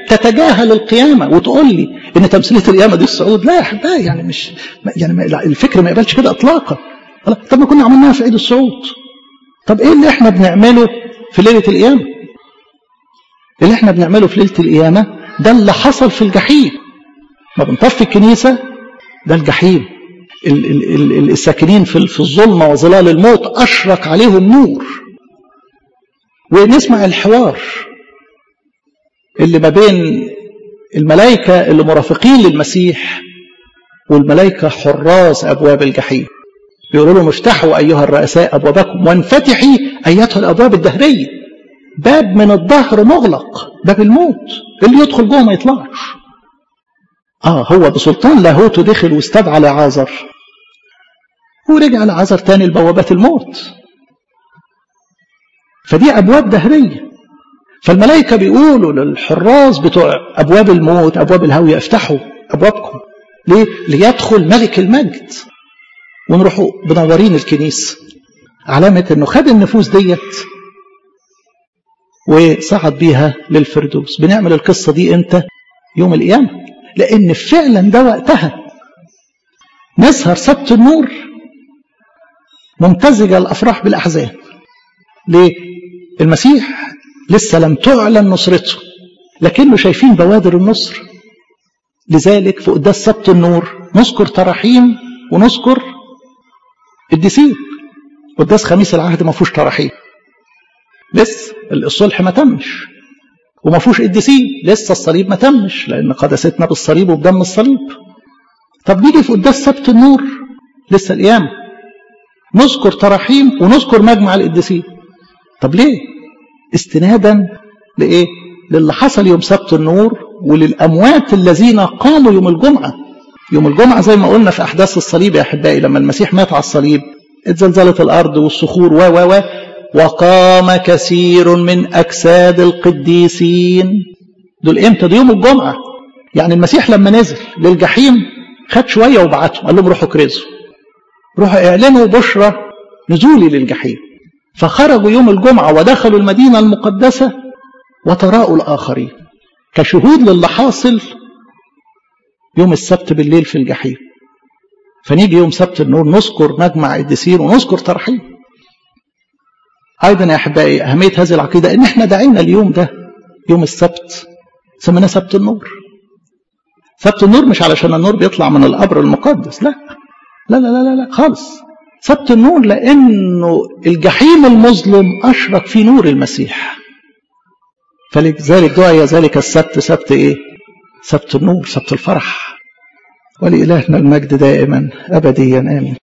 تتجاهل القيامة وتقول لي ان تمثيلية القيامة دي الصعود لا يا احبائي يعني مش يعني ما الفكر ما يقبلش كده اطلاقا طب ما كنا عملناها في عيد الصعود طب ايه اللي احنا بنعمله في ليلة القيامة اللي احنا بنعمله في ليلة القيامة ده اللي حصل في الجحيم ما بنطفي الكنيسة ده الجحيم ال ال ال الساكنين في في الظلمة وظلال الموت أشرق عليهم نور ونسمع الحوار اللي ما بين الملائكة اللي مرافقين للمسيح والملائكة حراس أبواب الجحيم بيقولوا لهم افتحوا أيها الرؤساء أبوابكم وانفتحي أيتها الأبواب الدهرية باب من الظهر مغلق باب الموت اللي يدخل جوه ما يطلعش اه هو بسلطان لاهوته دخل واستدعى لعازر ورجع لعازر تاني لبوابات الموت فدي ابواب دهريه فالملائكه بيقولوا للحراس بتوع ابواب الموت ابواب الهاويه افتحوا ابوابكم ليه ليدخل ملك المجد ونروحوا منورين الكنيسه علامه انه خد النفوس ديت وصعد بيها للفردوس بنعمل القصه دي امتى يوم القيامه لان فعلا ده وقتها نسهر سبت النور ممتزجه الافراح بالاحزان ليه المسيح لسه لم تعلن نصرته لكنه شايفين بوادر النصر لذلك في قداس سبت النور نذكر تراحيم ونذكر الديسين قداس خميس العهد ما فيهوش تراحيم لسه الصلح ما تمش وما فيهوش قديسين لسه الصليب ما تمش لان قداستنا بالصليب وبدم الصليب طب نيجي في قداس سبت النور لسه القيامه نذكر تراحيم ونذكر مجمع القديسين طب ليه استنادا لايه للي حصل يوم سبت النور وللاموات الذين قاموا يوم الجمعه يوم الجمعه زي ما قلنا في احداث الصليب يا احبائي لما المسيح مات على الصليب اتزلزلت الارض والصخور و و و وقام كثير من اجساد القديسين دول امتى ده يوم الجمعه يعني المسيح لما نزل للجحيم خد شويه وبعتهم قال لهم روحوا كرزوا روحوا اعلنوا بشرى نزولي للجحيم فخرجوا يوم الجمعة ودخلوا المدينة المقدسة وتراءوا الآخرين كشهود للي حاصل يوم السبت بالليل في الجحيم فنيجي يوم سبت النور نذكر مجمع الدسير ونذكر ترحيم أيضا يا أحبائي أهمية هذه العقيدة إن إحنا دعينا اليوم ده يوم السبت سميناه سبت النور سبت النور مش علشان النور بيطلع من القبر المقدس لا لا لا لا لا خالص سبت النور لأنه الجحيم المظلم أشرق في نور المسيح فلذلك دعي ذلك السبت سبت إيه؟ سبت النور سبت الفرح ولإلهنا المجد دائما أبديا آمين